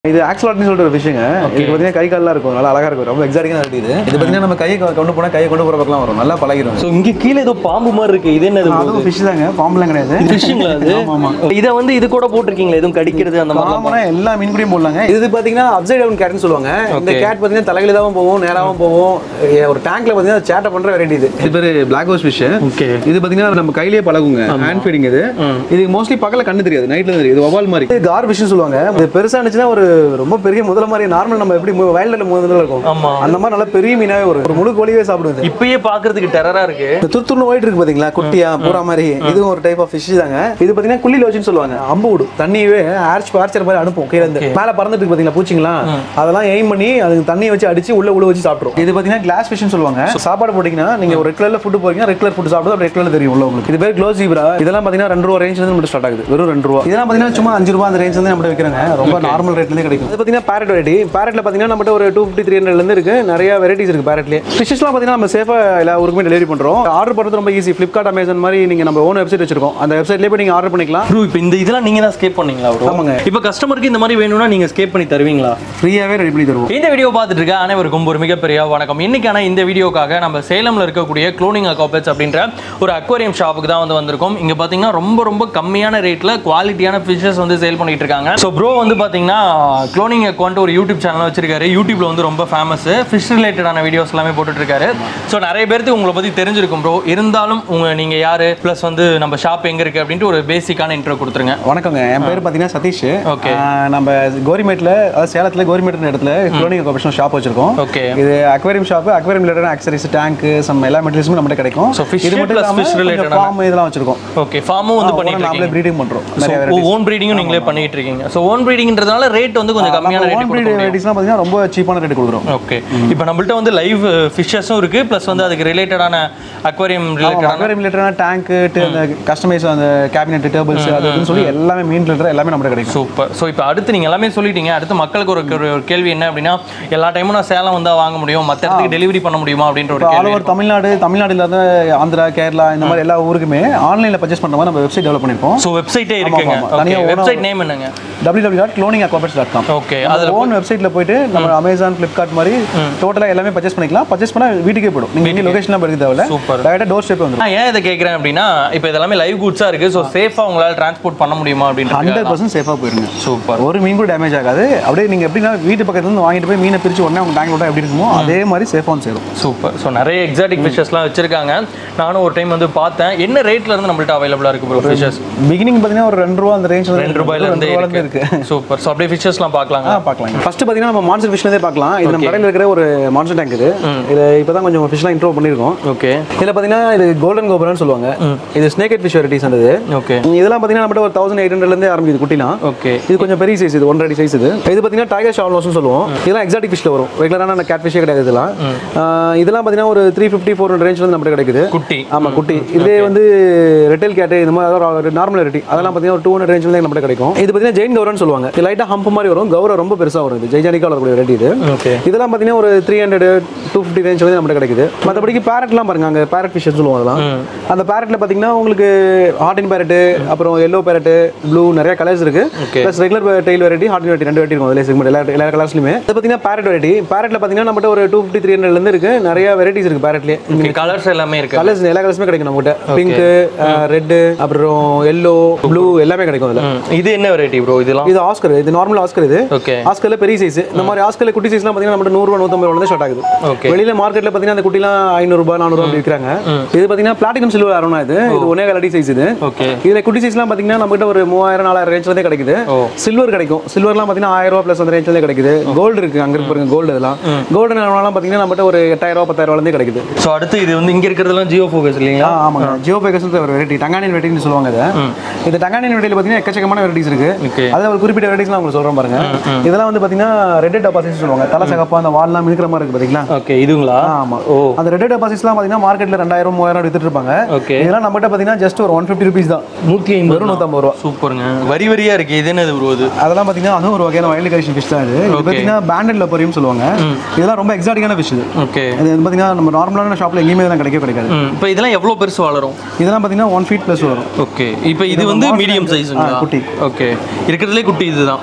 இது ஆக்சலாட்னு சொல்லிட்டு ஒரு விஷயங்க இது பார்த்தீங்கன்னா கை கால்லாம் இருக்கும் நல்லா அழகா இருக்கும் ரொம்ப எக்ஸாட்டிக்கான வெரைட்டி இது இது பார்த்தீங்கன்னா நம்ம கையை கொண்டு போனால் கையை கொண்டு போகிற பக்கம் வரும் நல்லா பழகிடும் ஸோ இங்க கீழே ஏதோ பாம்பு மாதிரி இருக்கு இது என்னது அதுவும் ஃபிஷ் தாங்க பாம்பெலாம் கிடையாது ஃபிஷ்ஷுங்களா அது இதை வந்து இது கூட போட்டிருக்கீங்களா எதுவும் கடிக்கிறது அந்த மாதிரி காமனா எல்லா மீன் கூடயும் போடலாங்க இது பாத்தீங்கன்னா அப்சைட் டவுன் கேட்னு சொல்லுவாங்க இந்த Okay. கேட் பாத்தீங்கன்னா தலையில தான் போகும் நேராவும் போகும் எ, ஒரு டேங்க்ல பாத்தீங்கன்னா சேட்டை பண்ற வெரைட்டி இது இது பேரு பிளாக் ஹோஸ் ஃபிஷ் ஓகே இது பாத்தீங்கன்னா நம்ம கையிலேயே பழகுங்க ஹேண்ட் ஃபீடிங் இது இது மோஸ்ட்லி பக்கத்துல கண்ணு தெரியாது நைட்ல தெரியும் இது வவால் மாதிரி இது கார் ஃபிஷ்னு சொல்லுவாங்க இது பெருசா இருந்துச்சுன்னா ஒரு ரொம்ப பெரிய முதல்ல மாதிரி நார்மல் நம்ம எப்படி வயல்ல முதல்ல இருக்கும் ஆமா அந்த மாதிரி நல்ல பெரிய மீனாவே ஒரு ஒரு முழு கோழியே சாப்பிடுது இப்பயே பாக்குறதுக்கு டெரரா இருக்கு இந்த துருத்துருன்னு ஒயிட் இருக்கு பாத்தீங்களா குட்டியா பூரா மாதிரி இதுவும் ஒரு டைப் ஆஃப் ஃபிஷ் தாங்க இது பாத்தீங்கன்னா குள்ளி லோச்சின்னு சொல்லுவாங்க அம்பு விடும் தண்ணியவே ஆர்ச் ஆர்ச்சர் மாதிரி அனுப்பும் கீழே இருந்து மேல பறந்துட்டு இருக்கு பாத்தீங்களா பூச்சிங்களா அதெல்லாம் எய்ம் பண்ணி அதுக்கு தண்ணியை வச்சு அடிச்சு உள்ள உள்ள வச்சு சாப்பிடும் இது பாத்தீங்கன்னா கிளாஸ் ஃபிஷ்னு சொல்லுவாங்க சாப்பாடு போட்டீங்கன்னா நீங்க ஒரு ரெட் கலர்ல ஃபுட் போறீங்க ரெட் கலர் ஃபுட் சாப்பிடுறது ரெட் கலர்ல தெரியும் உள்ள உங்களுக்கு இது பேர் க்ளோஸ் ஜீப்ரா இதெல்லாம் பாத்தீங்கன்னா ரெண்டு ரூபா ரேஞ்ச் வந்து மட்டும் ஸ்டார்ட் ஆகுது வெறும் ரெண்டு ரூபா இதெல்லாம் பாத்தீங்கன்னா சும்மா அஞ்சு ரூபா அந்த ரேஞ்ச் வந்து நம்ம விற்கிறாங்க ரொம்ப நார்மல் ரேட்லேயே கிடைக்கும் இது பாத்தீங்கன்னா பேரட் வெரைட்டி பேரட்ல பாத்தீங்கன்னா நம்மகிட்ட ஒரு டூ ஃபிஃப்டி த்ரீ இருந்து இருக்கு நிறைய வெரைட்டிஸ் இருக்கு பேரட்லேயே ஃபிஷஸ்லாம் பாத்தீங்கன்னா நம்ம சேஃபா எல்லா ஊருக்குமே டெலிவரி பண்றோம் ஆர்டர் பண்றது ரொம்ப ஈஸி ஃபிளிப்கார்ட் அமேசான் மாதிரி நீங்க நம்ம ஓன் வெப்சைட் வச்சிருக்கோம் அந்த வெப்சைட்லேயே போய் நீங்க ஆர்டர் பண்ணிக்கலாம் ப்ரோ இப்போ இந்த இதெல்லாம் நீங்க தான் ஸ்கேப் பண்ணீங்களா ப்ரோ ஆமாங்க. இப்போ கஸ்டமருக்கு இந்த மாதிரி வேணும்னா நீங்க ஸ்கேப் பண்ணி தருவீங்களா ஃப்ரீயாவே ரெடி பண்ணி தருவோம் இந்த வீடியோ பார்த்துட்டு இருக்க அனைவருக்கும் ஒரு மிகப்பெரிய வணக்கம் இன்னைக்கான இந்த வீடியோக்காக நம்ம சேலம்ல இருக்கக்கூடிய க்ளோனிங் அக்காபெட்ஸ் அப்படின்ற ஒரு அக்வாரியம் ஷாப்புக்கு தான் வந்து வந்திருக்கோம் இங்க பாத்தீங்கன்னா ரொம்ப ரொம்ப கம்மியான ரேட்ல குவாலிட்டியான ஃபிஷஸ் வந்து சேல் பண்ணிட்டு இருக்காங்க ஸோ ப்ரோ வந்து பாத்தீங்கன்னா க்ளோனிங் அக்கௌண்ட் ஒரு யூடியூப் சேனல் வச்சிருக்காரு யூடியூப்ல வந்து ரொம்ப ஃபேமஸ் ஃபிஷ் ரிலேட்டடான வீடியோஸ் எல்லாமே போட்டுட்டு இருக்காரு ஸோ நிறைய பேருக்கு உங்களை பத்தி தெரிஞ்சிருக்கும் ப்ரோ இருந்தாலும் உங்க நீங்க யாரு ப்ளஸ் வந்து நம்ம ஷாப் எங்க இருக்கு அப்படின்ட்டு ஒரு பேசிக்கான இன்ட்ரோ கொடுத்துருங்க வணக்கங்க என் பேர் பார்த்தீங்கன்னா சதீஷ் Okay. ஆஹ் நம்ம கோரிமேட்ல அதாவது சேலத்தில் கோரிமேட்னு இடத்துல குளோனிங் கார்பரேஷன் ஷாப் வச்சிருக்கோம் ஓகே இது aquarium shop aquarium related accessories tank some எல்லா மெட்டீரியல்ஸும் நம்மகிட்ட கிடைக்கும் So, fish இது மட்டும் plus இல்லாம fish related ஆன- ஃபார்ம் இதெல்லாம் வச்சிருக்கோம் ஓகே ஃபார்மும் வந்து பண்ணிட்டு நாமளே இருக்கீங்க ப்ரீடிங் பண்றோம் நிறைய varieties. ஓன் ப்ரீடிங்கும் நீங்களே பண்ணிட்டு இருக்கீங்க ஸோ ஓன் ப்ரீடிங்ன்றதுனால ரேட் வந்து கொஞ்சம் கம்மியான நம்ம ரேட் own breed கொடுக்க முடியும் varieties-லாம் பார்த்தீங்கன்னா ரொம்ப சீப்பான ரேட் கொடுக்குறோம் ஓகே இப்போ நம்மள்ட்ட வந்து லைவ் ஃபிஷஸும் இருக்கு ப்ளஸ் வந்து அதுக்கு ரிலேட்டடான அக்வாரியம் ரிலேட்டடான அக்வேரியம் ரிலேட்டடான டேங்க் அந்த கஸ்டமைஸ் அந்த கேபினெட் டேபிள்ஸ் அது இதுன்னு சொல்லி எல்லாமே மீன் ரிலேட்டட் எல்லாமே நம்மகிட்ட கிடைக்கும் சூப்பர் ஸோ இப்போ அடுத்து நீங்கள் எல்லாமே சொல்லிட்டீங்க அடுத்து மக்களுக்கு ஒரு ஒரு ஒரு கேள்வி என்ன அப்படின்னா எல்லா டைமும் நான் சேலம் வந்தா வாங்க முடியும் மற்ற இடத்துக்கு டெலிவரி பண்ண முடியுமா அப்படின்ற ஒரு ஆல் கேள்வி ஓவர் தமிழ்நாடு தமிழ்நாடு இல்லாத ஆந்திரா கேரளா இந்த மாதிரி எல்லா ஊருக்குமே ஆன்லைன்ல பர்ச்சேஸ் பண்ற மாதிரி நம்ம வெப்சைட் டெவலப் பண்ணிருக்கோம் ஸோ வெப்சைட்டே இருக்குங்க ஆமா. தனியா own-ஆ வெப்சைட் நேம் என்னங்க W W dot cloning dot com okay அதில் ஓன் வெப்சைட்ல போயிட்டு நம்ம அமேசான் ஃப்ளிப்கார்ட் மாதிரி டோட்டலா எல்லாமே பர்ச்சேஸ் பண்ணிக்கலாம் பர்ச்சேஸ் பண்ணா வீட்டுக்கே போயிடும் நீங்க எங்க லொகேஷன்லாம் எடுக்க தேவையில்ல Super. டேரக்டா டோர் ஸ்டெப் வந்துடும் நான் ஏன் இதை கேட்குறேன் அப்படின்னா இப்போ இதெல்லாமே லைவ் குட்ஸாக இருக்கு ஸோ சேஃபாக உங்களால் டிரான்ஸ்போர்ட் பண்ண முடியுமா அப்படின்றது ஹண்ட்ரட் பர்சன்ட் சேஃபாக போயிருங்க சூப்பர் ஒரு மீன் கூட டேமேஜ் ஆகாது அப்படியே நீங்க எப்படின்னா வீட்டு பக்கத்துல இருந்து வாங்கிட்டு போய் மீனை பிரிச்சு உடனே உங்க டேங்க் விட்டா எப்படி இருக்குமோ அதே மாதிரி சேஃபாக வந்து சேரும் சூப்பர் ஸோ நிறைய எக்ஸாட்டிக் ஃபிஷஸ்லாம் வச்சிருக்காங்க நானும் ஒரு டைம் வந்து பார்த்தேன் என்ன ரேட்ல இருந்து நம்மள்ட்ட அவைலபிளாக இருக்கு ப்ரோ ஃபிஷஸ் பிகினிங் பார்த்தீங்கன்னா ஒரு ரெண்டு ரூபா அந்த ரேஞ்ச் ரெண்டு ரூபாயில இருந்தே இருந்து இருக்கு இருக்கு சூப்பர் ஸோ அப்படியே ஃபிஷஸ்லாம் பார்க்கலாங்க ஆ பார்க்கலாம் ஃபர்ஸ்ட் பார்த்தீங்கன்னா நம்ம மான்சர் ஃபிஷ்லேருந்தே பார்க்கலாம் இது நம்ம கடையில் இருக்கிற ஒரு மான்சர் டேங்க் இது இது இப்போ தான் கொஞ்சம் ஃபிஷ்லாம் இன்ட்ரோ பண்ணியிருக்கோம் ஓகே இதில் பார்த்தீங்கன்னா இது கோல்டன் கோபுரம்னு சொல்லுவாங்க இது ஸ்னேக்கெட் ஃபிஷ் வெரைட்டிஸ் அந்த இது ஓகே இதெல்லாம் பார்த்தீங்கன்னா நம்மகிட்ட ஒரு தௌசண்ட் எயிட் ஹண்ட்ரட்லேருந்து ஆரம்பிக்குது குட்டிலாம் ஓகே இது கொஞ்சம் பெரிய சைஸ் இது ஒன்றரை அடி சைஸ் இது இது பார்த்தீங்கன்னா டைகர் ஷால்னோஸ்னு சொல்லுவோம் இதெல்லாம் எக்ஸாட்டிக் ஃபிஷ்ல வரும் ரெகுலரான கேட் ஃபிஷ்ஷே கிடையாது இதெல்லாம் ஆஹ் இதெல்லாம் பார்த்தீங்கன்னா ஒரு three fifty four hundred range வந்து நம்மகிட்ட கிடைக்குது குட்டி ஆமா குட்டி இதே வந்து ரெட்டல் கேட் இந்த மாதிரி நார்மல் வெரைட்டி அதெல்லாம் பார்த்தீங்கன்னா ஒரு டூ ஹண்ட்ரட் ரேஞ்ச் வந்து நம்மகிட்ட கிடைக்கும் இது பார்த்தீங்கன்னா ஜெயின் கௌரன்னு சொல்லுவாங்க இது லைட்டாக ஹம்ப் மாதிரி வரும் கௌரவ ரொம்ப பெருசாக வரும் இது ஜெய்ஜானிக்கா வரக்கூடிய வெரைட்டி இது ஓகே இதெல்லாம் பார்த்தீங்கன்னா ஒரு three hundred two fifty range வந்து நம்மகிட்ட கிடைக்குது மற்றபடிக்கு பேரட்லாம் பாருங்க அங்கே பேரட் ஃபிஷ் சொல்லுவோம் அதெல்லாம் அந்த பேரட்ல பார்த்தீங்கன்னா உங்களுக்கு ஹார்டின் பேரட் அப்புறம் எல்லோ பேரட் ப்ளூ நிறைய கலர்ஸ் இருக்கு Okay. Plus regular tail variety ஹார்டின் வெரைட்டி ரெண்டு வெரைட்டி இருக்கும் அதில் செக்மெண்ட் எல்லா எல்லா கலர்ஸ்லையுமே இது பார்த்தீங்கன்னா பேரட் வெரைட்டி பேரட்ல பார்த்தீங்கன்னா நம்மகிட்ட ஒரு டூ ஃபிஃப்டி த்ரீ ஹண்ட்ரட்லேருந்து இருக்கு நிறைய வெரைட்டிஸ் இருக்கு பேரட்லேயே ஓகே கலர்ஸ் எல்லாமே இருக்கு கலர்ஸ் எல்லா கலர்ஸுமே கிடைக்கும் நம்மகிட்ட பிங்க் ரெட் அப்புறம் எல்லோ ப்ளூ எல்லாமே கிடைக்கும் அதில் ம், இது என்ன வெரைட்டி ப்ரோ இதெல்லாம் இது ஆஸ்கர் இது நார்மல் ஆஸ்கர் இது ஓகே ஆஸ்கர்ல பெரிய சைஸ் இந்த மாதிரி ஆஸ்கர்ல குட்டி சைஸ்லாம் பார்த்தீங்கன்னா நம்ம நூறுரூவா நூற்றம்பது ரூபா ஸ்டார்ட் ஆகுது ஓகே வெளியில மார்க்கெட்ல பார்த்தீங்கன்னா அந்த குட்டிலாம் ஐநூறுபா நானூறுபா அப்படி விற்கிறாங்க இது பார்த்தீங்கன்னா பிளாட்டினம் சில்வர் அரோனா இது இது ஒன்னே கலடி சைஸ் இது ஓகே இதுல குட்டி சைஸ்லாம் பார்த்தீங்கன்னா நம்மகிட்ட ஒரு மூவாயிரம் நாலாயிரம் ரேஞ்ச் வந்து கிடைக்குது ஓ. சில்வர் கிடைக்கும் சில்வர்லாம் பார்த்தீங்கன்னா ஆயிரம் ரூபா ப்ளஸ் அந்த ரேஞ்ச் வந்து கிடைக்குது கோல்டு இருக்கு அங்க இருக்கு பாருங்க கோல்டு இதெல்லாம் கோல்டு நேரம்லாம் பார்த்தீங்கன்னா நம்மகிட்ட ஒரு எட்டாயிரம் ரூபா பத்தாயிரம் ரூபாய் கிடைக்குது ஸோ அடுத்து இது வந்து இங்க இருக்கிறதெல்லாம் ஜியோ ஃபோகஸ் இல்லைங்களா ஆ, ஆமாங்க ஜியோ பேக்கர்ஸ் ஒரு வெரைட்டி டங்கானியன் வெரைட்டின்னு சொல்லுவாங்க இதை இது டங்கானியன் வெரைட்டியில் பார்த்தீங்கன்னா எக்கச்சக்கமான வெரைட்டிஸ் இருக்கு ஓகே அதில் ஒரு குறிப்பிட்ட வெரைட்டிஸ் நான் உங்களுக்கு சொல்றேன் பாருங்க இதெல்லாம் வந்து பார்த்தீங்கன்னா ரெட் டெபாசிட்ஸ் சொல்லுவாங்க தலை சகப்பா அந்த வால்லாம் இருக்கிற மாதிரி இருக்கு பார்த்தீங்களா ஓகே இதுங்களா ஆ, ஆமா ஓ அந்த ரெட் டெபாசிட்ஸ்லாம் பார்த்தீங்கன்னா மார்க்கெட்ல ரெண்டாயிரம் மூவாயிரம் வித்துட்டு இருப்பாங்க ஓகே இதெல்லாம் நம்மகிட்ட பார்த்தீங்கன்னா ஜஸ்ட் ஒரு ஒன் ஃபிஃப்டி ருபீஸ் தான் நூற்றி ஐம்பது வெறும் நூற்றம்பது ரூபா சூப்பருங்க வரி வரியா இருக்கு இது என்னது ப்ரோ இது அதெல்லாம் பார்த்தீங்கன்னா அதுவும் ஒரு வகையான வயல் கலெக்ஷன் ஃபிஷ் தான் இது இது பார்த்தீங்கன்னா பேண்டட் லப்பரியும் சொல்லுவாங்க இதெல்லாம் ரொம்ப எக்ஸாட்டிக்கான ஃபிஷ் இது ஓகே இது வந்து பார்த்தீங்கன்னா நம்ம நார்மலான ஷாப்ல எங்கேயுமே இதெல்லாம் கிடைக்கவே கிடைக்காது இப்போ இதெல்லாம் எவ்வளோ பெருசு வளரும் இதெல்லாம் பார்த்தீங்கன்னா ஒன் ஃபீட் ப்ளஸ் வரும் ஓகே இப்போ இது வந்து மீடியம் சைஸுங்களா குட்டி. ஓகே இருக்கிறதுலே குட்டி இதுதான் இல்ல இன்னும் சின்ன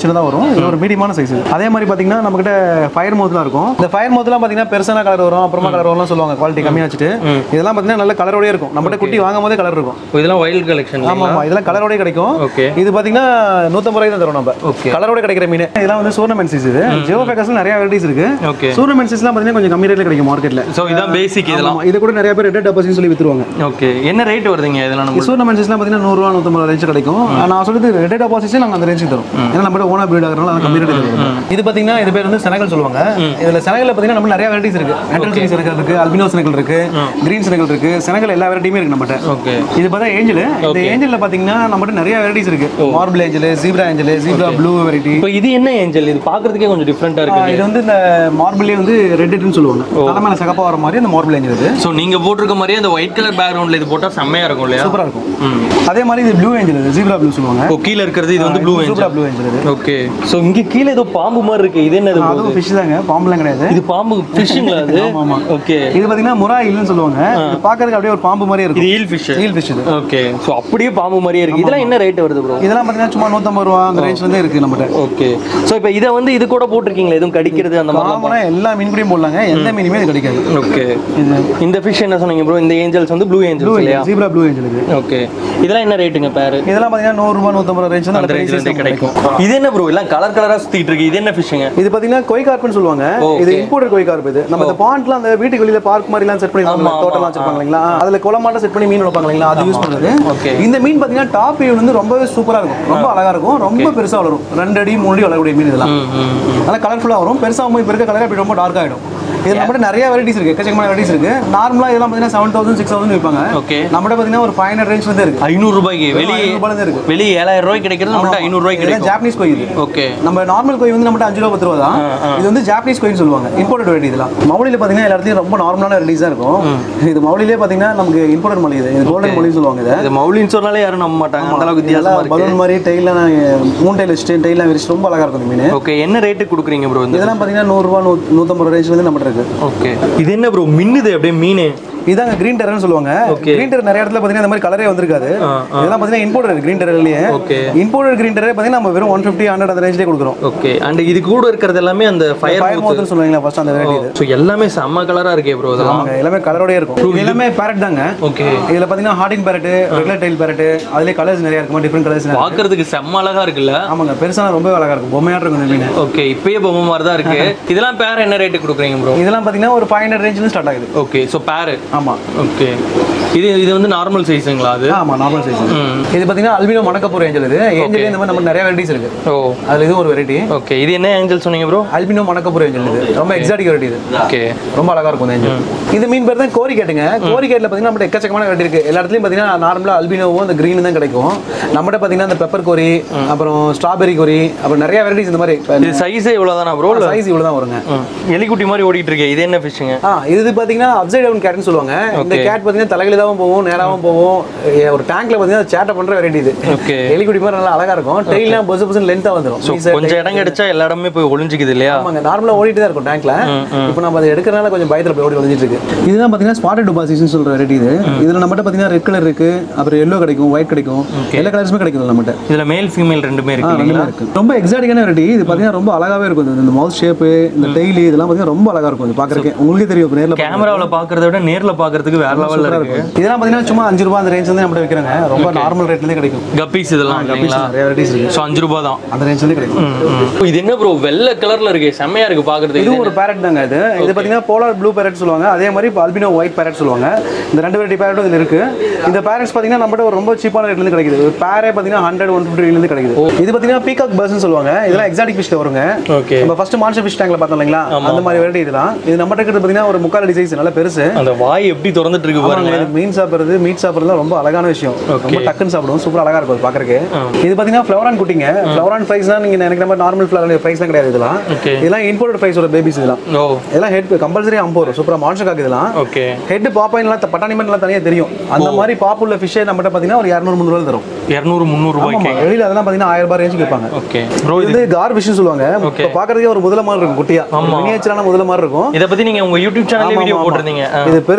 தான் வரும் இது ஒரு மீடியமான சைஸ் அதே மாதிரி பார்த்தீங்கன்னா நம்மகிட்ட ஃபயர் மவுத்லாம் இருக்கும் இந்த ஃபயர் மவுத்லாம் பார்த்தீங்கன்னா பெருசான கலர் வரும் அப்புறமா கலர் வரும்லாம் சொல்லுவாங்க குவாலிட்டி கம்மியாக வச்சுட்டு இதெல்லாம் பார்த்தீங்கன்னா நல்ல கலரோடய இருக்கும் நம்மகிட்ட குட்டி வாங்கும் போதே கலர் இருக்கும் ஓ, இதெல்லாம் வைல்ட் கலெக்ஷன் ஆமா ஆமா இதெல்லாம் கலரோடய கிடைக்கும் ஓகே இது பார்த்தீங்கன்னா நூற்றம்பது ரூபாய் தான் தரும் நம்ம Okay. கலரோட கிடைக்கிற மீன் இதெல்லாம் வந்து சூர்ணமென்சிஸ் இது ஜியோ ஃபேக்கஸ்ல நிறைய வெரைட்டிஸ் இருக்கு ஓகே சூர்ணமென்சிஸ்லாம் பார்த்தீங்கன்னா கொஞ்சம் கம்மி ரேட்ல கிடைக்கும் மார்க்கெட்ல ஸோ இதான் பேசிக் இதெல்லாம் இது கூட நிறைய பேர் ரெட் டெபாசிட் சொல்லி வித்துருவாங்க ஓகே என்ன ரேட் வருதுங்க இதெல்லாம் நம்ம சூர்ணமென்சிஸ்லாம் பார்த்தீங்கன்னா நூறுரூவா நூற்றம்பது ரேஞ்ச் கிடைக்கும் நான் சொல்றது ரெட் டெபாசிட்ஸே நாங்கள் அந்த ரேஞ்சுக்கு தரும் ஏன்னா நம்ம ஓனா பிரீட் ஆகிறனால அது கம்மி ரேட் தரும் இது பார்த்தீங்கன்னா இது பேர் வந்து செனகல் சொல்லுவாங்க இதுல செனகல்ல பார்த்தீங்கன்னா நம்ம நிறைய வெரைட்டிஸ் இருக்கு நெட்டல் சில்லி செனகல் இருக்கு அல்பினோ செனகல் இருக்கு கிரீன் செனகல் இருக்கு செனகல் எல்லா வெரைட்டியுமே இருக்கு நம்மகிட்ட ஓகே இது பார்த்தா ஏஞ்சல் இந்த ஏஞ்சல்ல பாத்தீங்கன்னா நம்மகிட்ட நிறைய வெரைட்டிஸ் இருக்கு marble angel zebra angel zebra blue variety இப்போ இது என்ன ஏஞ்சல் இது பார்க்கறதுக்கே கொஞ்சம் டிஃப்ரெண்ட்டாக இருக்கு இது வந்து இந்த மார்பிளே வந்து ரெட்னு சொல்லுவாங்க தலை மேல சகப்பா வர மாதிரி அந்த மார்பிள் ஏஞ்சல் இது ஸோ நீங்க போட்டிருக்க மாதிரியே அந்த ஒயிட் கலர் பேக்ரவுண்ட்ல இது போட்டா செம்மையா இருக்கும் இல்லையா சூப்பரா இருக்கும் ம் அதே மாதிரி இது ப்ளூ ஏஞ்சல் இது ஜீப்ரா ப்ளூ சொல்லுவாங்க ஓ கீழே இருக்கிறது இது வந்து ப்ளூ ஏஞ்சல் சூப்பரா ப்ளூ ஏஞ்சல் இது ஓகே ஸோ இங்க கீழே ஏதோ பாம்பு மாதிரி இருக்கு இது என்னது bro? அதுவும் ஃபிஷ் தாங்க பாம்புலாம் கிடையாது இது பாம்பு ஃபிஷ்ஷுங்களா அது ஆமா, ஆமா. ஓகே இது பாத்தீங்கன்னா முரா இல்லைன்னு சொல்லுவாங்க இது பாக்குறதுக்கு அப்படியே ஒரு பாம்பு மாதிரி இது இருக்கும் ஈல் ஃபிஷ் ஈல் ஃபிஷ் இது ஓகே ஸோ அப்படியே பாம்பு மாதிரியே இருக்கு இதெல்லாம் என்ன ரேட் வருது ப்ரோ இதெல்லாம் பாத்தீங்கன்னா சும்மா நூத்தம்பது ரூபா அந்த ரேஞ்ச்ல இருந்தே இருக்கு நம்மகிட்ட ஓகே ஸோ இப்போ இதை வந்து இது கூட போட்டிருக்கீங்களா எதுவும் கடிக்கிறது அந்த மாதிரி காமனா எல்லா மீன் கூடயும் போடலாங்க எந்த மீனுமே இது கிடைக்காது ஓகே இது இந்த ஃபிஷ் என்ன சொன்னீங்க ப்ரோ இந்த ஏஞ்சல்ஸ் வந்து ப்ளூ ஏஞ்சல்ஸ் இல்லையா ஜீப்ரா ப்ளூ ஏஞ்சல் இது ஓகே இதெல்லாம் என்ன ரேட்டுங்க பேரு இதெல்லாம் பாத்தீங்கன்னா நூறு ரூபாய் நூத்தம்பது ரூபா ரேஞ்ச் அந்த வந்து ரேஞ்சில் இருந்தே கிடைக்கும் இது என்ன ப்ரோ எல்லாம் கலர் கலரா சுத்திட்டு இருக்கு இது என்ன ஃபிஷ்ஷுங்க இது பாத்தீங்கன்னா கொய் கார்ப்னு சொல்லுவாங்க இது இம்போர்ட்டட் கொய் கார்ப் இது நம்ம இந்த பாண்ட்ல அந்த வீட்டுக்கு வெளியில பார்க் மாதிரி எல்லாம் செட் பண்ணி தோட்டம்லாம் வச்சிருப்பாங்க இல்லைங்களா அதுல குளமாட்ட செட் பண்ணி மீன் வளர்ப்பாங்க இல்லைங்களா அது யூஸ் பண்றது Okay. இந்த மீன் பாத்தீங்கன்னா டாப் வியூ வந்து ரொம்பவே சூப்பரா இருக்கும் ரொம்ப அழகா இருக்கும் ரொம்ப பெருசா வளரும் ரெண்டு அடி மூணு அடி வளரக்கூடிய மீன் இதெல்லாம் நல்லா கலர்ஃபுல்லா வரும் பெருசாகும் இப்போ இருக்க கலர் அப்படி ரொம்ப டார்க் ஆயிடும் இதுல நம்மகிட்ட நிறைய வெரைட்டிஸ் இருக்கு எக்கச்சக்கமான வெரைட்டிஸ் இருக்கு நார்மலா இதெல்லாம் பாத்தீங்கன்னா செவன் தௌசண்ட் சிக்ஸ் தௌசண்ட் விற்பாங்க ஓகே நம்மகிட்ட பாத்தீங்கன்னா ஒரு ஃபைவ் ஹண்ட்ரட் ரேஞ்ச்ல இருந்து இருக்கு ஐநூறு ரூபாய்க்கு வெளியே ஐநூறு ரூபாயில இருந்து இருக்கு வெளியே ஏழாயிரம் ரூபாய்க்கு கிடைக்கிறது நம்மகிட்ட ஐநூறு ரூபாய்க்கு இதெல்லாம் கிடைக்கும் ஜாப்பனீஸ் கோயில் இது ஓகே நம்ம நார்மல் கோயில் வந்து நம்மகிட்ட அஞ்சு ரூபா பத்து ரூபா தான் இது வந்து ஜாப்பனீஸ் கோயில் சொல்லுவாங்க இம்போர்ட்டட் வெரைட்டி இதெல்லாம் மௌலியில் பார்த்தீங்கன்னா எல்லா இடத்துலையும் ரொம்ப நார்மலான வெரைட்டிஸ் தான் இருக்கும் இது மௌலிலே பார்த்தீங்கன்னா நமக்கு இம்போர்ட்டட் மொழி இது இது கோல்டன் மொழின்னு சொல்லுவாங்க இதை இது மௌலின்னு சொன்னாலே யாரும் நம்ப மாட்டாங்க அந்த அளவுக்கு வித்தியாசமா இருக்கு பலூன் மாதிரி டெய்லாம் மூணு டைல் வச்சுட்டு டெய்லாம் விரிச்சு ரொம்ப அழகா இருக்கும் இந்த மீன் ஓகே என்ன ரேட்டு கொடுக்குறீங்க ப்ரோ இந்த இதெல்லாம் பார்த்தீங்கன்னா நூறுரூவா நூ நூற்றம்பது ரூபா ரேஞ்ச் வந்து நம்மகிட்ட இருக்கு ஓகே இது என்ன ப்ரோ மின்னுது அப்படியே மீன் இதாங்க கிரீன் டெரர்னு சொல்லுவாங்க கிரீன் டெரர் நிறைய இடத்துல பார்த்தீங்கன்னா இந்த மாதிரி கலரே வந்திருக்காது இதெல்லாம் பார்த்தீங்கன்னா இம்போர்ட்டட் கிரீன் டெரர்லயே ஓகே இம்போர்ட்டட் கிரீன் டெரர் பார்த்தீங்கன்னா நம்ம வெறும் ஒன் ஃபிஃப்டி ஹண்ட்ரட் அந்த ரேஞ்சிலே கொடுக்குறோம் ஓகே அண்ட் இது கூட இருக்கிறது எல்லாமே அந்த ஃபயர் ஃபயர் மோத்துன்னு சொல்லுவாங்களா ஃபர்ஸ்ட் அந்த வெரைட்டி இது ஸோ எல்லாமே செம்ம கலரா இருக்கே ப்ரோ இதெல்லாம் ஆமாங்க எல்லாமே கலரோடயே இருக்கும் இது எல்லாமே பேரட் தாங்க ஓகே இதுல பாத்தீங்கன்னா ஹார்டின் பேரட் ரெகுலர் டைல் பேரட் அதுலயே கலர்ஸ் நிறைய இருக்குமா டிஃப்ரெண்ட் கலர்ஸ் பார்க்கிறதுக்கு செம்ம அழகா இருக்குல்ல ஆமாங்க பெருசா ரொம்ப அழகா இருக்கும் பொம்மையாட்டம் இருக்கும் இந்த மீன் ஓகே இப்பயே பொம்மை மாதிரி தான் இருக்கு இதெல்லாம் பேர் என்ன ரேட்டு கொடுக்குறீங்க ப்ரோ இதெல்லாம் பாத்தீங்கன்னா ஒரு ஃபைவ் ஹண்ட்ரட் ரேஞ்சிலும் ஸ்டார்ட் ஆகுது ஓகே ஸோ பேரு ஆமா ஓகே இது இது வந்து நார்மல் சைஸுங்களா அது ஆமா நார்மல் சைஸ் இது பாத்தீங்கன்னா அல்பினோ மணக்கப்பூர் ஏஞ்சல் இது ஏஞ்சல் இந்த மாதிரி நம்ம நிறைய வெரைட்டிஸ் இருக்கு ஓ அதுல இது ஒரு வெரைட்டி ஓகே இது என்ன ஏஞ்சல் சொன்னீங்க ப்ரோ அல்பினோ மணக்கப்பூர் ஏஞ்சல் இது ரொம்ப எக்ஸாட்டிக் வெரைட்டி இது ஓகே ரொம்ப அழகா இருக்கும் இந்த ஏஞ்சல் இது மீன் பேர் தான் கோரி கேட்டுங்க கோரி கேட்ல பாத்தீங்கன்னா நம்ம எக்கச்சக்கமான வெரைட்டி இருக்கு எல்லா இடத்துலயும் பாத்தீங்கன்னா நார்மலா அல்பினோவும் அந்த கிரீன் தான் கிடைக்கும் நம்மகிட்ட பாத்தீங்கன்னா அந்த பெப்பர் கோரி அப்புறம் ஸ்ட்ராபெரி கோரி அப்புறம் நிறைய வெரைட்டிஸ் இந்த மாதிரி இது சைஸே இவ்வளோதானா ப்ரோ இல்லை சைஸ் இவ்வளவு தான் வருங்க எலிக்குட்டி மாதிரி ஓடிட்டு இருக்கே இது என்ன ஃபிஷ்ஷுங்க ஆ இது பாத்தீங்கன்னா அப்சைட் டவுன் கேட்னு சொல்லுவாங்க இந்த கேட் பாத்தீங்கன்னா தலைகிலாவும் போகும் நேராவும் போகும் ஏ, ஒரு டேங்க்ல பாத்தீங்கன்னா சேட்டை பண்ற வெரைட்டி இது ஓகே எலிக்குடி மாதிரி நல்லா அழகா இருக்கும் டெய்லாம் பொசு பொசு லென்த்தா வந்துடும் கொஞ்சம் இடம் கிடைச்சா எல்லா இடமே போய் ஒளிஞ்சுக்குது இல்லையா ஆமாங்க நார்மலா ஓடிட்டு தான் இருக்கும் டேங்க்ல இப்போ நம்ம அதை எடுக்கிறனால கொஞ்சம் பயத்துல போய் ஓடி ஒளிஞ்சிட்டு இருக்கு இதுதான் பாத்தீங்கன்னா ஸ்பாட்டட் டுபாசிஸ்னு சொல்ற வெரைட்டி இது இதுல நம்மகிட்ட பாத்தீங்கன்னா ரெட் கலர் இருக்கு அப்புறம் எல்லோ கிடைக்கும் ஒயிட் கிடைக்கும் எல்லா கலர்ஸுமே கிடைக்கும் நம்மகிட்ட இதுல மேல் ஃபீமேல் ரெண்டுமே இருக்கு இல்லைங்களா ரெண்டுமே இருக்கு ரொம்ப எக்ஸாட்டிக்கான வெரைட்டி இது பாத்தீங்கன்னா ரொம்ப அழகாவே இருக்கும் இந்த- இந்த மவுஸ் ஷேப்பு இந்த டெய்லி இதெல்லாம் பாத்தீங்கன்னா ரொம்ப அழகா இருக்கும் இது பாக்குறதுக்கு உங்களுக்கே தெரியும் இப்ப நேர்ல கேமராவில் பார்க்கறத விட நேர்ல பார்க்கறதுக்கு வேற லெவல்ல இருக்கு இதெல்லாம் பாத்தீங்கன்னா சும்மா அஞ்சு ரூபா அந்த ரேஞ்ச் வந்து நம்ம விற்கிறாங்க ரொம்ப நார்மல் ரேட்லேயே கிடைக்கும் கப்பீஸ் இதெல்லாம் இல்லைங்களா நிறைய வெரைட்டிஸ் இருக்கு ஸோ அஞ்சு ரூபா தான் அந்த ரேஞ்ச்லேயே கிடைக்கும் இது என்ன ப்ரோ வெள்ளை கலர்ல இருக்கு செம்மையா இருக்கு பாக்குறதுக்கு இது ஒரு பேரட் தாங்க இது இது பாத்தீங்கன்னா போலார் ப்ளூ பேரட் சொல்லுவாங்க அதே மாதிரி இப்போ அல்பினோ ஒயிட் பேரட் சொல்லுவாங்க இந்த ரெண்டு வெரைட்டி பேரட்டும் இதுல இருக்கு இந்த பேரட்ஸ் பாத்தீங்கன்னா நம்மகிட்ட ஒரு ரொம்ப சீப்பான ரேட்ல இருந்து கிடைக்குது ஒரு பேரே பாத்தீங்கன்னா ஹண்ட்ரட் ஒன் இருந்து கிடைக்குது இது பாத்தீங்கன்னா பீகாக் பர்ஸ்னு சொல்லுவாங்க இதெல்லாம் எக்ஸாட்டிக் ஃபிஷ்ல வருங்க ஓகே நம்ம ஃபர்ஸ்ட் மான்ஸ்டர் ஃபிஷ் டேங்க்ல பார்த்தோம் இல்லைங்களா அந்த மாதிரி வெரைட்டி இதெல்லாம் இது நம்மகிட்ட இருக்கிறது பாத்தீங்கன்னா ஒரு முக்கால் அடி சைஸ் நல்ல பெருசு அந்த வாய் எப்படி திறந்துட்டு இருக்கு பாருங்க ஆமாங்க, இது மீன் சாப்பிடுறது மீட் சாப்பிடுறதுலாம் ரொம்ப அழகான விஷயம் ரொம்ப டக்குன்னு சாப்பிடுவோம் சூப்பர் அழகா இருக்கும் அது பாக்குறதுக்கு இது பாத்தீங்கன்னா ஃப்ளவரான் குட்டிங்க ஃப்ளவரான் ஃப்ரைஸ்னா நீங்க நினைக்கிற மாதிரி நார்மல் ஃப்ளவர் ஃப்ரைஸ்லாம் கிடையாது இதெல்லாம் Okay. இதெல்லாம் இம்போர்ட்டட் ஃப்ரைஸோட பேபிஸ் இதெல்லாம் ஓ இதெல்லாம் ஹெட் கம்பல்சரி அம்போ வரும் சூப்பரா மான்சர் காக்கு இதெல்லாம் ஓகே ஹெட் பாப்பாயின்லாம் பட்டாணி மீன்லாம் தனியாக தெரியும் அந்த மாதிரி பாப்புள்ள ஃபிஷ்ஷே நம்மகிட்ட பார்த்தீங்கன்னா ஒரு இரநூறு முந்நூறு தரும் இரநூறு முந்நூறு ரூபாய்க்கு ஆமா வெளியில அதெல்லாம் பார்த்தீங்கன்னா ஆயிரம் ரூபாய் ரேஞ்சுக்கு விற்பாங்க ஓகே ப்ரோ இது வந்து கார் ஃபிஷ்னு சொல்லுவாங்க இப்போ பார்க்கறதுக்கே ஒரு முதல மாதிரி இருக்கும் குட்டியா மினியேச்சரான முதல மாதிரி இருக்கும் இதை பத்தி நீங்க உங்க யூடியூப் சேனல்ல வீடியோ போட்டிருந்தீங்க ஆ. இது பெருசா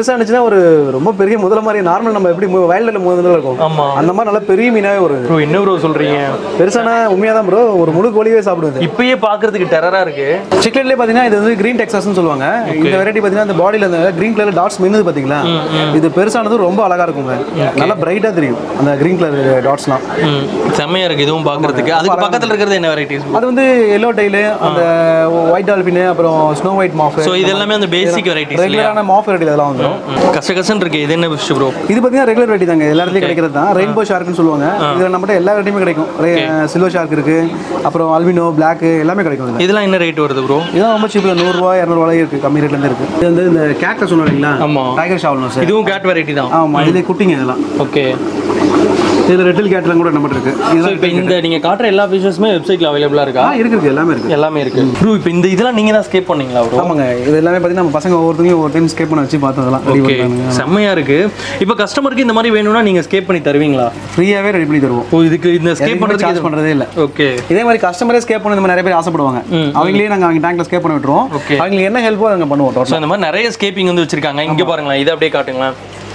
பெருசா இருந்துச்சுன்னா ஒரு ரொம்ப பெரிய முதல்ல மாதிரி நார்மல் நம்ம எப்படி வயல்ல முதல்ல இருக்கும் ஆமா அந்த மாதிரி நல்லா பெரிய மீனாவே ஒரு ப்ரோ என்ன ப்ரோ சொல்றீங்க பெருசானா உண்மையா தான் ப்ரோ ஒரு முழு கோழியே சாப்பிடுது இப்பயே பாக்குறதுக்கு டெரரா இருக்கு சிக்லெட்லேயே பார்த்தீங்கன்னா இது வந்து கிரீன் டெக்ஸாஸ்னு சொல்லுவாங்க இந்த வெரைட்டி பார்த்தீங்கன்னா அந்த பாடியில் அந்த கிரீன் கலர் டாட்ஸ் மின்னுது பார்த்தீங்களா இது பெருசானது ரொம்ப அழகா இருக்குங்க நல்லா பிரைட்டாக தெரியும் அந்த கிரீன் கலர் டாட்ஸ்லாம் ம், செம்மையா இருக்கு இதுவும் பாக்குறதுக்கு அதுக்கு பக்கத்துல இருக்கிறது என்ன வெரைட்டிஸ் அது வந்து எல்லோ டைலு அந்த ஒயிட் டால்பின் அப்புறம் ஸ்னோ ஒயிட் மாஃப் ஸோ இது எல்லாமே அந்த பேசிக் வெரைட்டிஸ் இல்லையா ரெகுலரான மாஃப் வெரைட்டி அதெல்லாம் வந்துடும் கஷ்ட கஷ்டம் இருக்கு இது என்ன ஃபிஷ் ப்ரோ இது பார்த்தீங்கன்னா ரெகுலர் வெரைட்டி தாங்க எல்லா இடத்துலையும் கிடைக்கிறது தான் ரெயின்போ ஷார்க்னு சொல்லுவாங்க இதில் நம்மகிட்ட எல்லா வெரைட்டியுமே கிடைக்கும் சில்வர் ஷார்க் இருக்கு அப்புறம் அல்பினோ பிளாக் எல்லாமே கிடைக்கும் இதில் இதெல்லாம் என்ன ரேட் வருது ப்ரோ இதெல்லாம் ரொம்ப சீப்பில் நூறுரூவா இரநூறுவா இருக்கு கம்மி ரேட்லேருந்து இருக்கு இது வந்து இந்த கேக்டஸ் சொன்னோம் இல்லைங்களா ஆமா டைகர் ஷாவல் சார் இதுவும் கேட் வெரைட்டி தான் ஆமாம் இது குட்டிங்க இதெல்லாம் ஓகே இதில் ரெட்டில் கேட்லாம் கூட நம்மகிட்ட இருக்கு ஸோ இதெல்லாம் இப்போ இந்த நீங்க காட்டுற எல்லா ஃபிஷஸுமே வெப்சைட்ல அவைலபிளா இருக்கா ஆ இருக்கு இருக்கு எல்லாமே இருக்கு எல்லாமே இருக்கு ப்ரோ இப்போ இந்த இதெல்லாம் நீங்க தான் ஸ்கேப் பண்ணீங்களா ப்ரோ ஆமாங்க இது எல்லாமே பார்த்தீங்கன்னா நம்ம பசங்க ஒவ்வொருத்தரையும் ஒவ்வொரு டைம் ஸ்கேப் பண்ண வச்சு பார்த்ததெல்லாம் ரெடி ஓகே பண்ணுறாங்க செம்மையா இருக்கு இப்போ கஸ்டமருக்கு இந்த மாதிரி வேணும்னா நீங்க ஸ்கேப் பண்ணி தருவீங்களா ஃப்ரீயாகவே ரெடி பண்ணி தருவோம் ஓ இதுக்கு இந்த ஸ்கேப் பண்றதுக்கு சார்ஜ் பண்ணுறதே இல்லை ஓகே இதே மாதிரி கஸ்டமரே ஸ்கேப் பண்ண இந்த மாதிரி நிறைய பேர் ஆசைப்படுவாங்க அவங்களே நாங்கள் அவங்க டேங்க்ல ஸ்கேப் பண்ணி விட்டுருவோம் Okay. அவங்களுக்கு என்ன ஹெல்ப்போ நாங்கள் பண்ணுவோம் ஸோ டோட்டல் இந்த மாதிரி நிறைய ஸ்கேப்பிங் வந்து வச்சிருக்காங்க இங்க பாருங்களேன் இதை அப்படியே காட்டுங்களேன்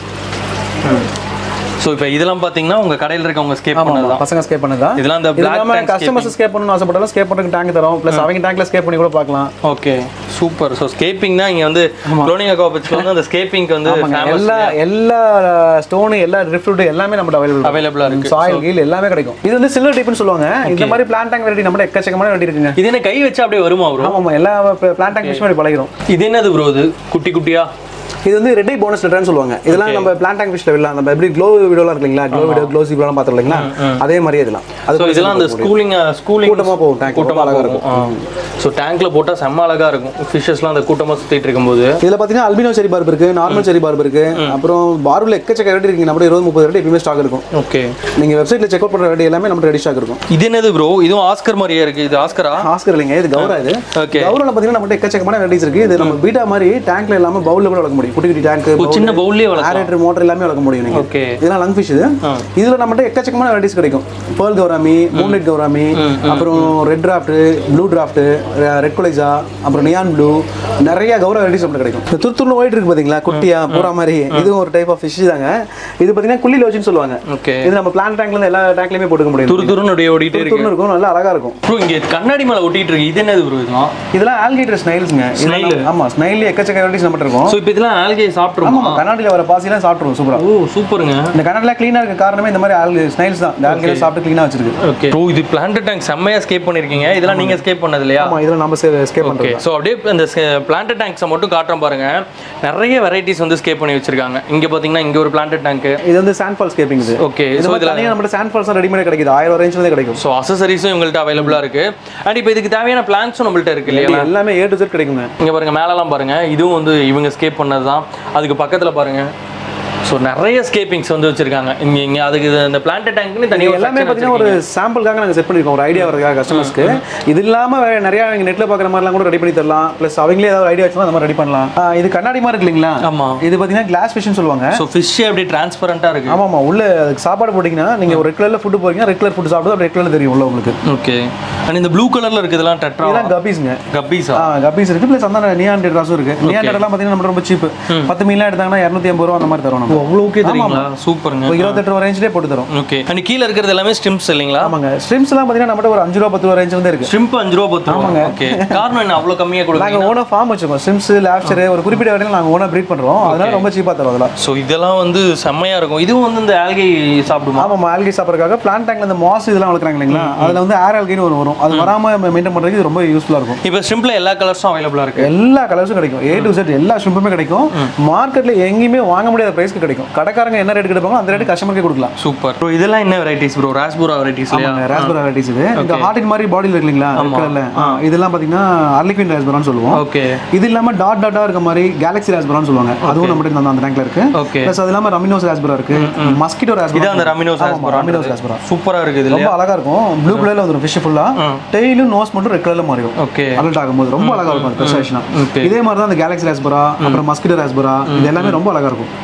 ஸோ இப்போ இதெல்லாம் பார்த்தீங்கன்னா உங்க கடையில் இருக்கவங்க ஸ்கேப் பண்ணது தான் பசங்க ஸ்கேப் பண்ணதான் இதெல்லாம் அந்த இது பிளாக் இல்லாம கஸ்டமர்ஸ் ஸ்கேப் பண்ணணும்னு ஆசைப்பட்டாலும் ஸ்கேப் பண்ணுறதுக்கு டேங்க் தரோம் ப்ளஸ் அவங்க டேங்க்ல ஸ்கேப் பண்ணி கூட பார்க்கலாம் ஓகே சூப்பர் ஸோ ஸ்கேப்பிங் தான் இங்க வந்து குளோனிங் அகாபட்ஸ்ல வந்து அந்த ஸ்கேப்பிங்க்கு வந்து ஃபேமஸ் எல்லா எல்லா ஸ்டோனு எல்லா ட்ரிஃப்ட் எல்லாமே நம்ம அவைலபிள் அவைலபிளா இருக்கு சாயில் கீல் எல்லாமே கிடைக்கும் இது வந்து சில்வர் டைப்னு சொல்லுவாங்க இந்த மாதிரி பிளான் டேங்க் வெரைட்டி நம்ம எக்கச்சக்கமான வெரைட்டி இருக்குங்க இது என்ன கை வச்சு அப்படியே வருமா ப்ரோ ஆமாம் எல்லா பிளான் டேங்க் ஃபிஷ் மாதிரி பழகிறோம் இது என்னது ப்ரோ இது குட்டி குட்டியா இது வந்து ரெட்டை போனஸ் லெட்டர்னு சொல்லுவாங்க இதெல்லாம் நம்ம பிளான் டேங்க் ஃபிஷ்ல விடலாம் நம்ம எப்படி க்ளோ வீடியோலாம் இருக்கு இல்லைங்களா க்ளோ வீடியோ க்ளோஸ் வீடியோலாம் பார்த்துருக்கோம் இல்லைங்களா அதே மாதிரி இதெல்லாம் அது ஸோ இதெல்லாம் அந்த ஸ்கூலிங் ஸ்கூலிங் கூட்டமா போகும் tank. கூட்டமா ரொம்ப அழகா இருக்கும் ஸோ டேங்க்ல போட்டா செம்ம அழகா இருக்கும் ஃபிஷஸ்லாம் அந்த கூட்டமா சுத்திட்டு இருக்கும்போது இதுல பாத்தீங்கன்னா அல்பினோ செரி பார்ப் இருக்கு நார்மல் செரி பார்ப் இருக்கு அப்புறம் பார்பில் எக்கச்சக்க வெரைட்டி இருக்கு நம்ம இருபது முப்பது வெரைட்டி எப்பயுமே ஸ்டாக் இருக்கும் ஓகே நீங்க வெப்சைட்ல செக் அவுட் பண்ற வெரைட்டி எல்லாமே நம்ம ரெடி ஸ்டாக் இருக்கும் இது என்னது ப்ரோ இதுவும் ஆஸ்கர் மாதிரியே இருக்கு இது ஆஸ்கரா ஆஸ்கர் இல்லைங்க இது கௌரா இது ஓகே கௌரவல பாத்தீங்கன்னா நம்மகிட்ட எக்கச்சக்கமான வெரைட்டிஸ் இருக்கு இது நம்ம பீட்டா மாதிரி டேங்க்ல இல்லாம பவுல்ல கூட வளர்க்க முடியும் குட்டி குட்டி டேங்க் சின்ன பவுல்லே வளர்க்கலாம் ஆரேட்டர் மோட்டர் எல்லாமே வளர்க்க முடியும் நீங்க ஓகே இதெல்லாம் லங் ஃபிஷ் இது இதுல நம்மகிட்ட எக்கச்சக்கமான வெரைட்டிஸ் கிடைக்கும் பேர்ல் கௌராமி மூன்லைட் கௌராமி அப்புறம் red dwarf blue dwarf red கொலைசா அப்புறம் நியான் ப்ளூ நிறைய கௌரவ வெரைட்டிஸ் நம்மகிட்ட கிடைக்கும் இந்த துருத்துருன்னு ஒயிட் இருக்கு பாத்தீங்களா குட்டியா பூரா மாதிரி இதுவும் ஒரு டைப் ஆஃப் ஃபிஷ் தாங்க இது பாத்தீங்கன்னா குள்ளி லோச்சின்னு சொல்லுவாங்க ஓகே இது நம்ம பிளான் டேங்க்ல இருந்து எல்லா டேங்க்லயுமே போட்டுக்க முடியும் துரு துருன்னு அப்படியே ஓடிட்டே இருக்கு துருன்னு இருக்கும் நல்லா அழகா இருக்கும் ப்ரோ இங்க கண்ணாடி மேல ஒட்டிட்டு இருக்கு இது என்னது ப்ரோ இதெல்லாம் இதெல்லாம் ஆல்கேட்டர் ஸ்னைல்ஸ்ங்க Snail. ஆமா ஸ்னைல் எக்கச்சக்க வெரைட்டிஸ் நம்மகிட்ட இருக்கும் ஸோ இப்போ இதெல்லாம் ஆல்கே சாப்பிட்ருமா ஆமா கண்ணாடியில வர பாசிலாம் சாப்பிட்டுருவோம் சூப்பரா ஓ சூப்பருங்க இந்த கண்ணாடிலாம் க்ளீனா இருக்க காரணமே இந்த மாதிரி ஆல் ஸ்னைல்ஸ் தான் இந்த ஆல்கேல சாப்பிட்டு க்ளீனா வச்சிருக்கு ஓகே ப்ரோ இது பிளான்ட் டேங்க் செம்மையா ஸ்கேப் பண்ணிருக்கீங்க இதெல்லாம் நீங்க ஸ்கேப் பண்ணது இல்லையா ஆமா இதெல்லாம் நம்ம ஸ்கேப் ஓகே பண்றோம் ஸோ அப்படியே இந்த பிளான்ட் டேங்க்ஸை மட்டும் காட்டுறோம் பாருங்க நிறைய வெரைட்டிஸ் வந்து ஸ்கேப் பண்ணி வச்சிருக்காங்க இங்க பாத்தீங்கன்னா இங்க ஒரு பிளான்ட் டேங்க் இது வந்து சாண்ட் ஃபால் ஸ்கேப்பிங் இது ஓகே இது ஸோ மாதிரி இதில் தனியாக நம்மகிட்ட சாண்ட் ஃபால்ஸ் ரெடிமேட் கிடைக்குது ஆயிரம் ரேஞ்சில் கிடைக்கும் ஸோ அசசரிஸும் இவங்கள்ட்ட அவைலபிளா இருக்கு அண்ட் இப்போ இதுக்கு தேவையான பிளான்ஸும் நம்மள்ட்ட இருக்கு இல்லையா எல்லாமே ஏ டு செட் கிடைக்குங்க இங்க பாருங்க மேலலாம் பாருங்க இதுவும் வந்து இவங்க ஸ்கேப் பண்ணது தான் அதுக்கு பக்கத்துல பாருங்க ஸோ நிறைய ஸ்கேப்பிங்ஸ் வந்து வச்சிருக்காங்க இங்க இங்க அதுக்கு இது- இந்த பிளான்ட் டேங்க்னு தனியாக எல்லாமே பார்த்தீங்கன்னா ஒரு சாம்பிளுக்காக நாங்கள் செட் பண்ணிருக்கோம் ஒரு ஐடியா வரதுக்காக கஸ்டமர்ஸ்க்கு இது இல்லாம வேற நிறைய நீங்க நெட்ல பார்க்குற மாதிரிலாம் கூட ரெடி பண்ணி தரலாம் ப்ளஸ் அவங்களே ஏதாவது ஐடியா வச்சுனா அந்த மாதிரி ரெடி பண்ணலாம் ஆ, இது கண்ணாடி மாதிரி இருக்கு இல்லைங்களா ஆமா இது பார்த்தீங்கன்னா கிளாஸ் ஃபிஷ்னு சொல்லுவாங்க ஸோ ஃபிஷ் அப்படியே டிரான்ஸ்பரண்டா இருக்கு ஆமா ஆமா உள்ள அதுக்கு சாப்பாடு போட்டிங்கன்னா நீங்க ஒரு ரெட் கலர்ல ஃபுட் போறீங்க ரெட் கலர் ஃபுட் சாப்பிடுறது ரெட் கலர்ல தெரியும் உள்ள உங்களுக்கு ஓகே அண்ட் இந்த ப்ளூ கலர்ல இருக்குதெல்லாம் டெட்ரா இதெல்லாம் கபீஸ்ங்க கப்பீஸா ஆ கபீஸ் இருக்கு ப்ளஸ் அந்த நியான் டெட்ராஸும் இருக்கு நியான் டெட்லாம் பார்த்தீங்கன்னா நம்ம ரொம்ப சீப் பத்து மீன்லாம் எடுத்தாங்கன்னா இரநூத்தி ஐம்பது ரூபா அந்த மாதிரி தரும் நம்ம அவ்வளோக்கே தெரியுங்களா சூப்பருங்க ஒரு இருபத்தெட்டு ரூபா ரேஞ்சிலே போட்டு தரும் ஓகே அண்ட் கீழே இருக்கிறது எல்லாமே ஸ்டிம்ஸ் இல்லைங்களா ஆமாங்க ஸ்ட்ரிம்ஸ் எல்லாம் பார்த்தீங்கன்னா நம்மகிட்ட ஒரு அஞ்சு ரூபா பத்து ரூபா ரேஞ்சில் தான் இருக்கு ஸ்ட்ரிம்ப் அஞ்சு ரூபா பத்து ரூபா ஓகே காரணம் என்ன அவ்வளோ கம்மியாக கொடுக்குறீங்க நாங்கள் ஓனா ஃபார்ம் வச்சிருக்கோம் ஸ்ட்ரிம்ஸ் லேப்சர் ஒரு குறிப்பிட்ட வரையில நாங்கள் ஓனா ப்ரீட் பண்றோம் அதனால ரொம்ப சீப்பாக தரும் அதெல்லாம் ஸோ இதெல்லாம் வந்து செம்மையா இருக்கும் இதுவும் வந்து இந்த ஆல்கை சாப்பிடுமா ஆமாம் ஆல்கி சாப்பிட்றதுக்காக பிளான் டேங்க்ல இந்த மாஸ் இதெல்லாம் வளர்க்குறாங்க இல்லைங்களா அதில் வந்து ஏர் ஆல்கின்னு ஒரு வரும் அது வராமல் மெயின்டைன் பண்ணுறதுக்கு இது ரொம்ப யூஸ்ஃபுல்லாக இருக்கும் இப்போ ஸ்ட்ரிம்ப்ல எல்லா கலர்ஸும் அவைலபிளாக இருக்கு எல்லா கலர்ஸும் கிடைக்கும் ஏ டு செட் எல்லா ஷிம்புமே கிடைக்கும் மார்க்கெட்டில் எங்கேயுமே வாங்க முடியாத ப்ரைஸ்க்கு கிடைக்கும் கடைக்காரங்க என்ன ரேட் கிடைப்பாங்க அந்த ரேட்டு கஸ்டமருக்கே கொடுக்கலாம் சூப்பர் ப்ரோ இதெல்லாம் என்ன வெரைட்டிஸ் ப்ரோ ராஸ்பூரா வெரைட்டிஸ் இல்லையா ராஸ்பெரி வெரைட்டிஸ் இது இந்த ஹார்டின் மாதிரி பாடியில் இருக்கு இல்லைங்களா red colourல. ஆ, இதெல்லாம் பார்த்தீங்கன்னா அர்லிக்வின் ராஸ்பெரான்னு சொல்லுவோம் ஓகே இது இல்லாம டாட் டாட்டா இருக்க மாதிரி கேலக்ஸி ராஸ்பெரான்னு சொல்லுவாங்க அதுவும் நம்மகிட்ட இந்த அந்த டேங்க்ல இருக்கு ஓகே ப்ளஸ் அது இல்லாம ரமினோஸ் ராஸ்பெரா இருக்கு மஸ்கிட்டோ ராஸ்பெரா இதான் அந்த ரமினோஸ் ரமினோஸ் ராஸ்பெரா சூப்பரா இருக்குது ரொம்ப இல்லையா அழகா இருக்கும் ப்ளூ கலர்ல வந்துரும் ஃபிஷ் ஃபுல்லா டெய்லும் நோஸ் மட்டும் ரெட் கலர்ல மாறிடும் ஓகே அடல்ட் ஆகும்போது ரொம்ப அழகா இருக்கும் அது பெருசாச்சுன்னா Okay. இதே மாதிரி தான் அந்த கேலக்ஸி ராஸ்பெரா அப்புறம் மஸ்கிட்டோ ராஸ்பெரா இது எல்லாமே ரொம்ப அழகா இருக்கும் ஓகே